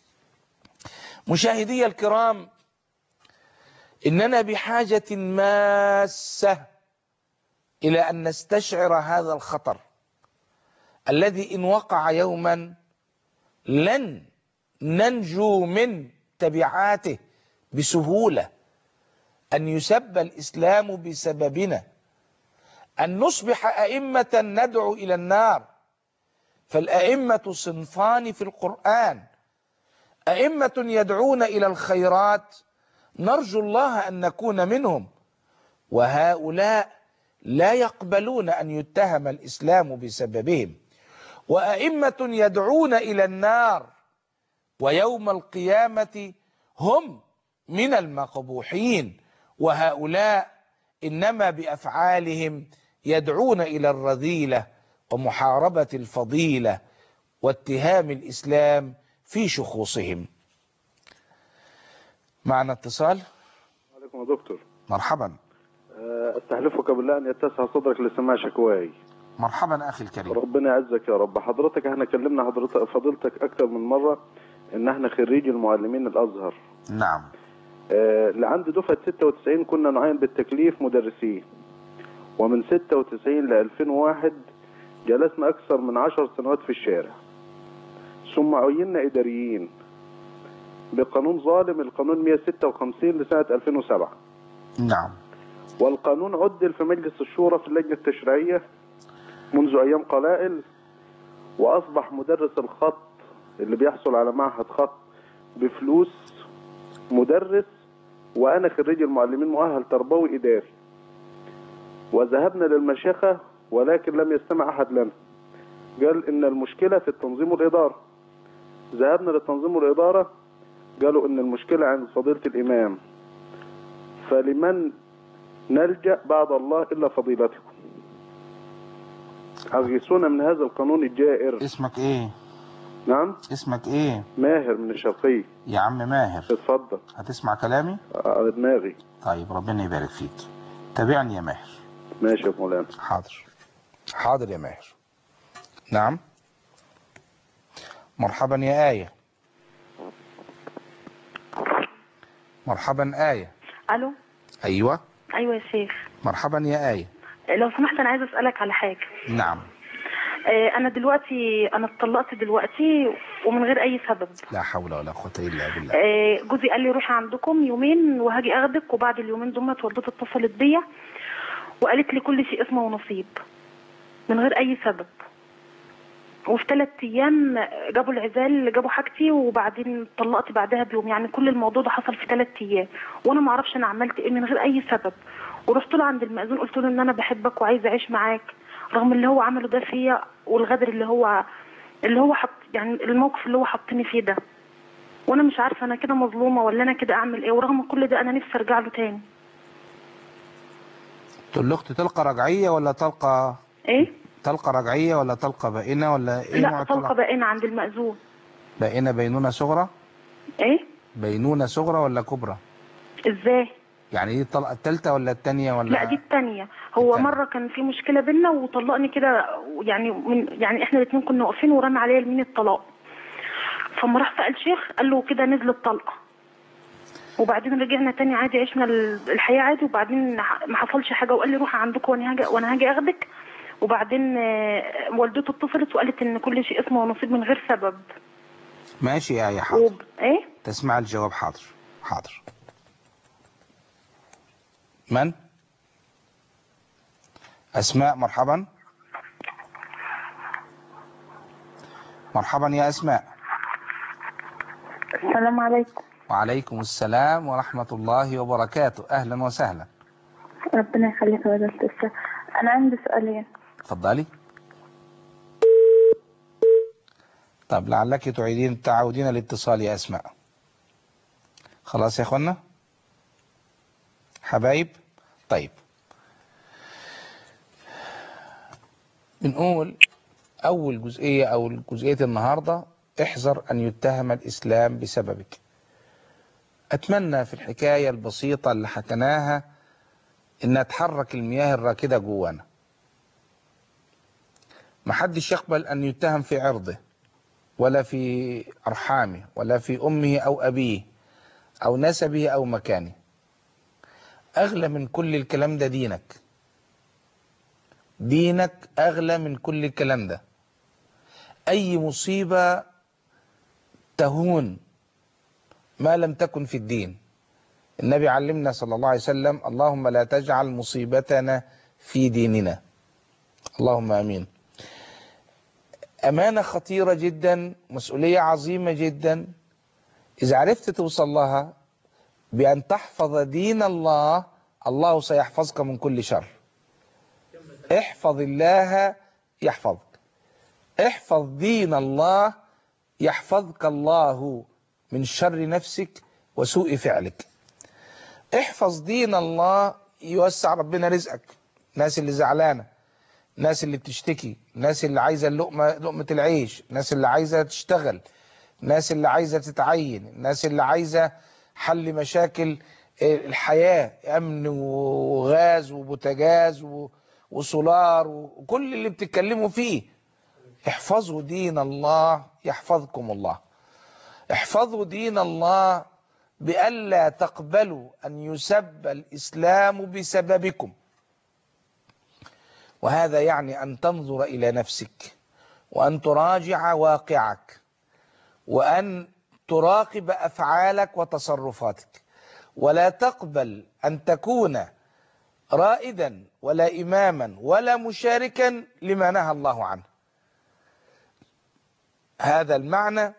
B: مشاهدي الكرام اننا بحاجه ماسه الى ان نستشعر هذا الخطر الذي ان وقع يوما لن ننجو من تبعاته بسهوله ان يسب الاسلام بسببنا ان نصبح ائمه ندعو الى النار فالائمه صنفان في القران ائمه يدعون الى الخيرات نرجو الله ان نكون منهم وهؤلاء لا يقبلون ان يتهم الاسلام بسببهم وائمه يدعون الى النار ويوم القيامه هم من المقبوحين وهؤلاء انما بافعالهم يدعون الى الرذيله ومحاربه الفضيله واتهام الاسلام في شخوصهم معنا اتصال
H: عليكم يا دكتور
B: مرحبا
H: آه، استحلفك بالله ان يتسع صدرك لسماع شكواي
B: مرحبا اخي الكريم
H: ربنا يعزك يا رب حضرتك احنا كلمنا حضرتك فضيلتك اكثر من مره ان احنا خريج المعلمين الازهر
B: نعم
H: آه، اللي عند دفعه 96 كنا نعين بالتكليف مدرسين ومن 96 ل 2001 جلسنا اكثر من 10 سنوات في الشارع ثم عيننا اداريين بقانون ظالم القانون 156 لسنه 2007
B: نعم
H: والقانون عدل في مجلس الشورى في اللجنة التشريعية منذ أيام قلائل وأصبح مدرس الخط اللي بيحصل على معهد خط بفلوس مدرس وأنا خريج المعلمين مؤهل تربوي إداري وذهبنا للمشيخة ولكن لم يستمع أحد لنا قال إن المشكلة في التنظيم والإدارة ذهبنا للتنظيم والإدارة قالوا إن المشكلة عند فضيلة الإمام فلمن نلجأ بعد الله إلا فضيلتكم أغيثونا من هذا القانون الجائر
B: اسمك ايه
H: نعم
B: اسمك ايه
H: ماهر من الشرقية
B: يا عم ماهر
H: اتفضل
B: هتسمع كلامي
H: على دماغي
B: طيب ربنا يبارك فيك تابعني يا ماهر
H: ماشي يا مولانا
B: حاضر حاضر يا ماهر نعم مرحبا يا آية مرحبا آية
I: الو
B: أيوة
I: ايوه يا شيخ
B: مرحبا يا آية
I: لو سمحت انا عايزه اسالك على حاجه
B: نعم
I: آه، انا دلوقتي انا اتطلقت دلوقتي ومن غير اي سبب
B: لا حول ولا قوة إلا بالله
I: آه، جوزي قال لي روحي عندكم يومين وهاجي اخدك وبعد اليومين دول والدتي اتصلت بيا وقالت لي كل شيء اسمه ونصيب من غير اي سبب وفي ثلاث ايام جابوا العزال جابوا حاجتي وبعدين اتطلقت بعدها بيوم يعني كل الموضوع ده حصل في ثلاث ايام وانا ما اعرفش انا عملت ايه من غير اي سبب ورحت له عند المأذون قلت له ان انا بحبك وعايزه اعيش معاك رغم اللي هو عمله ده فيا والغدر اللي هو اللي هو حط يعني الموقف اللي هو حطني فيه ده وانا مش عارفه انا كده مظلومه ولا انا كده اعمل ايه ورغم كل ده انا نفسي ارجع له تاني
B: تقول له أختي تلقى رجعية ولا تلقى
I: ايه
B: تلقى رجعية ولا تلقى بائنة ولا إيه نوع
I: لا طلقه
B: الطلاق
I: بقينا عند المأذون
B: بائنة بينونة صغرى
I: ايه
B: بينونة صغرى ولا كبرى
I: ازاي
B: يعني دي الطلقة الثالثة ولا الثانية ولا
I: لا دي التانية هو
B: التانية.
I: مرة كان في مشكلة بينا وطلقني كده يعني من يعني احنا الاتنين كنا واقفين ورن عليا يمين الطلاق فما راح سأل شيخ قال له كده نزلت طلقة وبعدين رجعنا تاني عادي عشنا ال- الحياة عادي وبعدين ح- ما حصلش حاجة وقال لي روحي عندكم وانا هاجي وانا هاجي اخدك وبعدين آه، والدته اتصلت وقالت ان كل شيء اسمه نصيب من غير سبب
B: ماشي يا آية حاضر
I: وب... ايه
B: تسمع الجواب حاضر حاضر من أسماء مرحبا مرحبا يا أسماء
F: السلام عليكم
B: وعليكم السلام ورحمة الله وبركاته أهلا وسهلا
F: ربنا يخليك يا ولد السلام انا عندي سؤالين
B: تفضلي طب لعلك تعيدين تعودين الاتصال يا أسماء خلاص يا أخوانا حبايب طيب بنقول أول جزئية أو جزئية النهاردة احذر أن يتهم الإسلام بسببك أتمنى في الحكاية البسيطة اللي حكيناها إنها تحرك المياه الراكدة جوانا محدش يقبل أن يتهم في عرضه ولا في أرحامه ولا في أمه أو أبيه أو نسبه أو مكانه أغلى من كل الكلام ده دينك دينك أغلى من كل الكلام ده أي مصيبة تهون ما لم تكن في الدين النبي علمنا صلى الله عليه وسلم اللهم لا تجعل مصيبتنا في ديننا اللهم امين امانه خطيره جدا مسؤوليه عظيمه جدا اذا عرفت توصل لها بان تحفظ دين الله الله سيحفظك من كل شر احفظ الله يحفظك احفظ دين الله يحفظك الله من شر نفسك وسوء فعلك احفظ دين الله يوسع ربنا رزقك الناس اللي زعلانه الناس اللي بتشتكي الناس اللي عايزه اللقمه لقمه العيش الناس اللي عايزه تشتغل الناس اللي عايزه تتعين الناس اللي عايزه حل مشاكل الحياه امن وغاز وبوتاجاز و- وسولار وكل اللي بتتكلموا فيه احفظوا دين الله يحفظكم الله احفظوا دين الله بألا تقبلوا أن يسب الإسلام بسببكم وهذا يعني أن تنظر إلى نفسك وأن تراجع واقعك وأن تراقب أفعالك وتصرفاتك ولا تقبل أن تكون رائدا ولا إماما ولا مشاركا لما نهى الله عنه هذا المعنى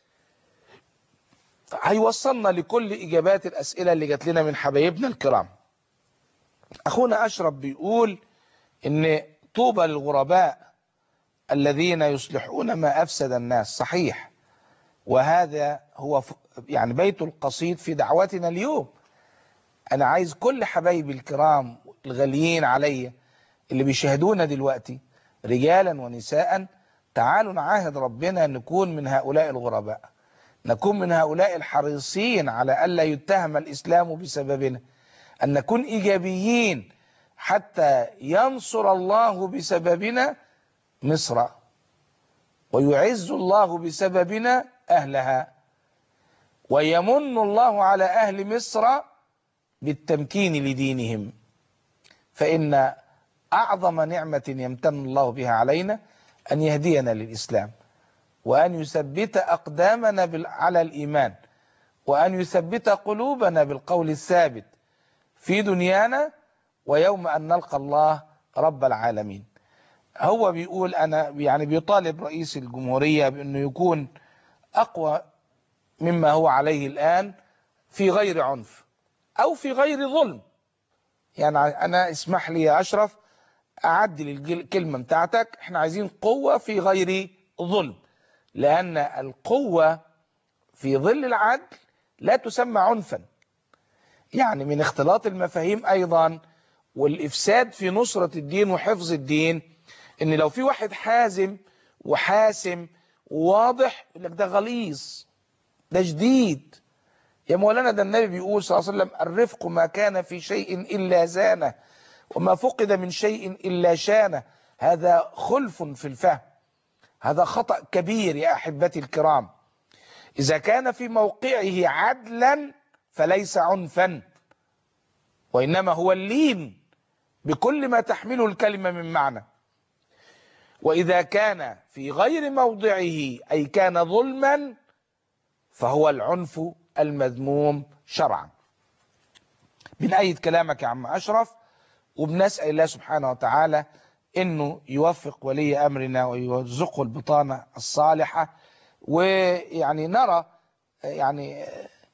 B: هيوصلنا لكل إجابات الأسئلة اللي جات لنا من حبايبنا الكرام أخونا أشرف بيقول إن طوبى للغرباء الذين يصلحون ما أفسد الناس صحيح وهذا هو ف- يعني بيت القصيد في دعوتنا اليوم أنا عايز كل حبايبي الكرام الغاليين عليا اللي بيشاهدونا دلوقتي رجالا ونساء تعالوا نعاهد ربنا أن نكون من هؤلاء الغرباء نكون من هؤلاء الحريصين على ألا يتهم الإسلام بسببنا أن نكون إيجابيين حتى ينصر الله بسببنا مصر ويعز الله بسببنا أهلها ويمن الله على أهل مصر بالتمكين لدينهم فإن أعظم نعمة يمتن الله بها علينا أن يهدينا للإسلام وأن يثبت أقدامنا بال- على الإيمان وأن يثبت قلوبنا بالقول الثابت في دنيانا ويوم أن نلقى الله رب العالمين هو بيقول أنا يعني بيطالب رئيس الجمهورية بأنه يكون أقوى مما هو عليه الآن في غير عنف أو في غير ظلم يعني أنا اسمح لي يا أشرف أعدل الجل- الكلمة بتاعتك احنا عايزين قوة في غير ظلم لأن القوة في ظل العدل لا تسمى عنفا يعني من اختلاط المفاهيم أيضا والإفساد في نصرة الدين وحفظ الدين إن لو في واحد حازم وحاسم وواضح يقول لك ده غليظ ده شديد يا مولانا ده النبي بيقول صلى الله عليه وسلم الرفق ما كان في شيء إلا زانه وما فقد من شيء إلا شانه هذا خلف في الفهم هذا خطأ كبير يا أحبتي الكرام إذا كان في موقعه عدلا فليس عنفا وإنما هو اللين بكل ما تحمله الكلمة من معنى وإذا كان في غير موضعه أي كان ظلما فهو العنف المذموم شرعا بنأيد كلامك يا عم أشرف وبنسأل الله سبحانه وتعالى انه يوفق ولي امرنا ويرزقه البطانه الصالحه ويعني نرى يعني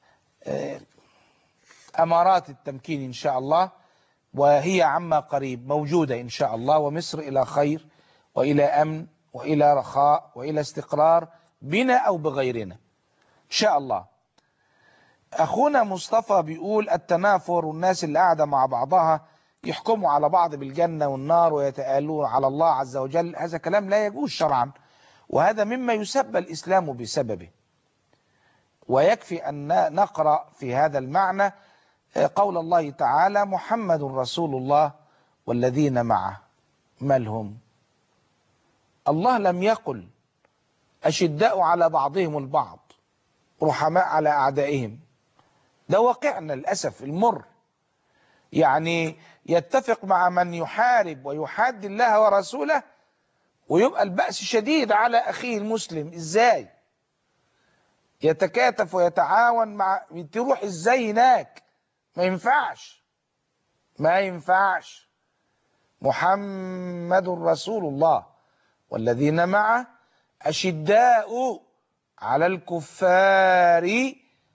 B: امارات التمكين ان شاء الله وهي عما قريب موجوده ان شاء الله ومصر الى خير والى امن والى رخاء والى استقرار بنا او بغيرنا ان شاء الله اخونا مصطفى بيقول التنافر والناس اللي قاعده مع بعضها يحكموا على بعض بالجنة والنار ويتآلون على الله عز وجل هذا كلام لا يجوز شرعا وهذا مما يسب الإسلام بسببه ويكفي أن نقرأ في هذا المعنى قول الله تعالى محمد رسول الله والذين معه مالهم الله لم يقل أشداء على بعضهم البعض رحماء على أعدائهم ده واقعنا للأسف المر يعني يتفق مع من يحارب ويحاد الله ورسوله ويبقى البأس شديد على أخيه المسلم إزاي يتكاتف ويتعاون مع تروح إزاي هناك ما ينفعش ما ينفعش محمد رسول الله والذين معه أشداء على الكفار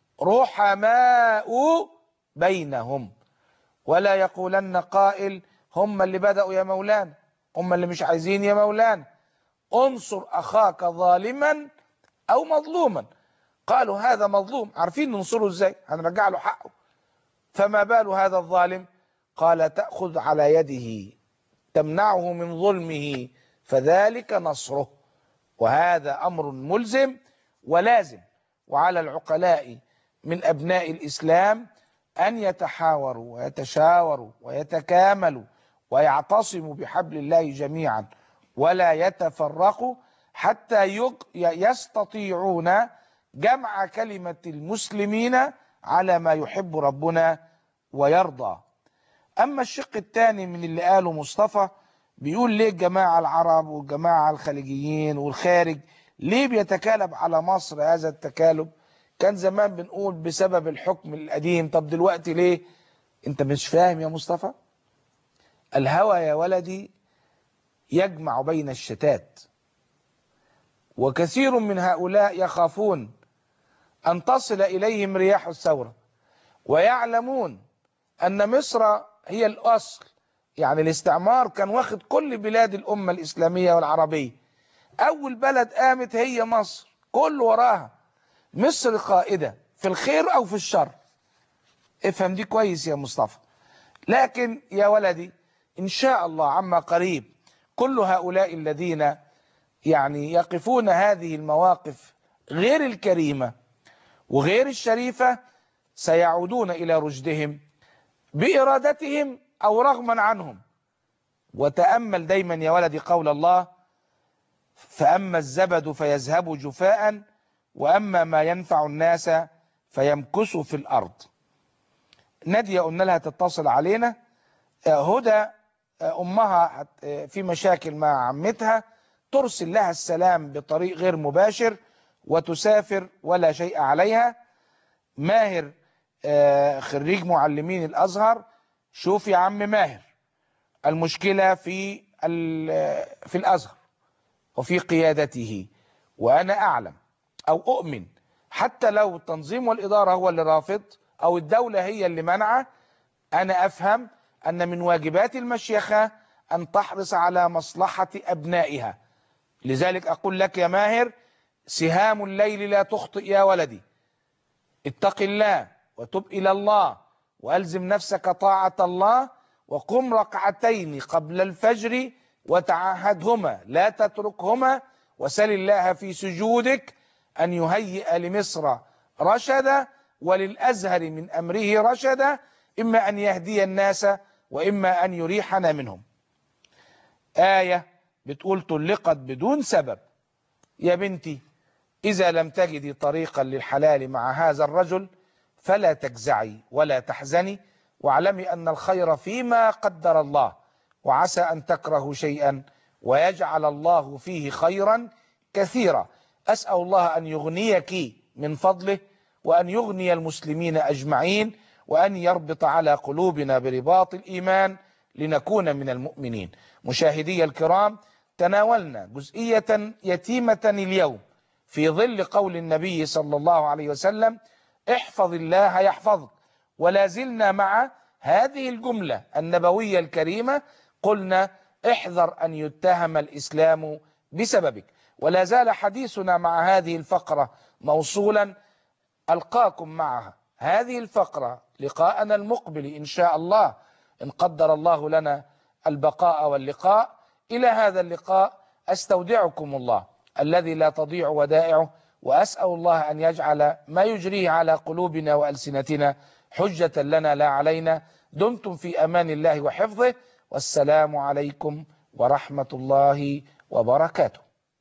B: رحماء بينهم ولا يقولن قائل هم اللي بدأوا يا مولانا هم اللي مش عايزين يا مولانا انصر أخاك ظالما أو مظلوما قالوا هذا مظلوم عارفين ننصره ازاي هنرجع له حقه فما بال هذا الظالم قال تأخذ على يده تمنعه من ظلمه فذلك نصره وهذا أمر ملزم ولازم وعلى العقلاء من أبناء الإسلام أن يتحاوروا ويتشاوروا ويتكاملوا ويعتصموا بحبل الله جميعا ولا يتفرقوا حتى يستطيعون جمع كلمة المسلمين على ما يحب ربنا ويرضى أما الشق الثاني من اللي قاله مصطفى بيقول ليه الجماعة العرب والجماعة الخليجيين والخارج ليه بيتكالب على مصر هذا التكالب كان زمان بنقول بسبب الحكم القديم طب دلوقتي ليه انت مش فاهم يا مصطفى الهوى يا ولدي يجمع بين الشتات وكثير من هؤلاء يخافون أن تصل إليهم رياح الثورة ويعلمون أن مصر هي الأصل يعني الاستعمار كان واخد كل بلاد الأمة الإسلامية والعربية أول بلد قامت هي مصر كل وراها مصر قائدة في الخير أو في الشر افهم دي كويس يا مصطفى لكن يا ولدي إن شاء الله عما قريب كل هؤلاء الذين يعني يقفون هذه المواقف غير الكريمة وغير الشريفة سيعودون إلى رشدهم بإرادتهم أو رغما عنهم وتأمل دايما يا ولدي قول الله فأما الزبد فيذهب جفاء وأما ما ينفع الناس فيمكث في الأرض نادية قلنا لها تتصل علينا هدى امها هت- في مشاكل مع عمتها ترسل لها السلام بطريق غير مباشر وتسافر ولا شيء عليها ماهر آه، خريج معلمين الازهر شوف يا عم ماهر المشكله في ال- في الازهر وفي قيادته وانا اعلم او اؤمن حتى لو التنظيم والاداره هو اللي رافض او الدوله هي اللي منعه انا افهم ان من واجبات المشيخه ان تحرص على مصلحه ابنائها لذلك اقول لك يا ماهر سهام الليل لا تخطئ يا ولدي اتق الله وتب الى الله والزم نفسك طاعه الله وقم ركعتين قبل الفجر وتعهدهما لا تتركهما وسل الله في سجودك ان يهيئ لمصر رشدا وللازهر من امره رشدا اما ان يهدي الناس واما ان يريحنا منهم ايه بتقول طلقت بدون سبب يا بنتي إذا لم تجدي طريقا للحلال مع هذا الرجل فلا تجزعي ولا تحزني واعلمي أن الخير فيما قدر الله وعسى أن تكرهوا شيئا ويجعل الله فيه خيرا كثيرا أسأل الله أن يغنيك من فضله وأن يغني المسلمين أجمعين وأن يربط على قلوبنا برباط الإيمان لنكون من المؤمنين مشاهدي الكرام تناولنا جزئية يتيمة اليوم في ظل قول النبي صلى الله عليه وسلم احفظ الله يحفظك ولا زلنا مع هذه الجملة النبوية الكريمة قلنا احذر أن يتهم الإسلام بسببك ولا زال حديثنا مع هذه الفقرة موصولا ألقاكم معها هذه الفقرة لقاءنا المقبل إن شاء الله إن قدر الله لنا البقاء واللقاء إلى هذا اللقاء أستودعكم الله الذي لا تضيع ودائعه وأسأل الله أن يجعل ما يجريه على قلوبنا وألسنتنا حجة لنا لا علينا دمتم في أمان الله وحفظه والسلام عليكم ورحمة الله وبركاته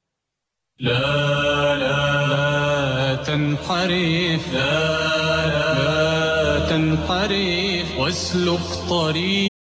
A: لا لا تنحرف لا لا تنحرف واسلك طريق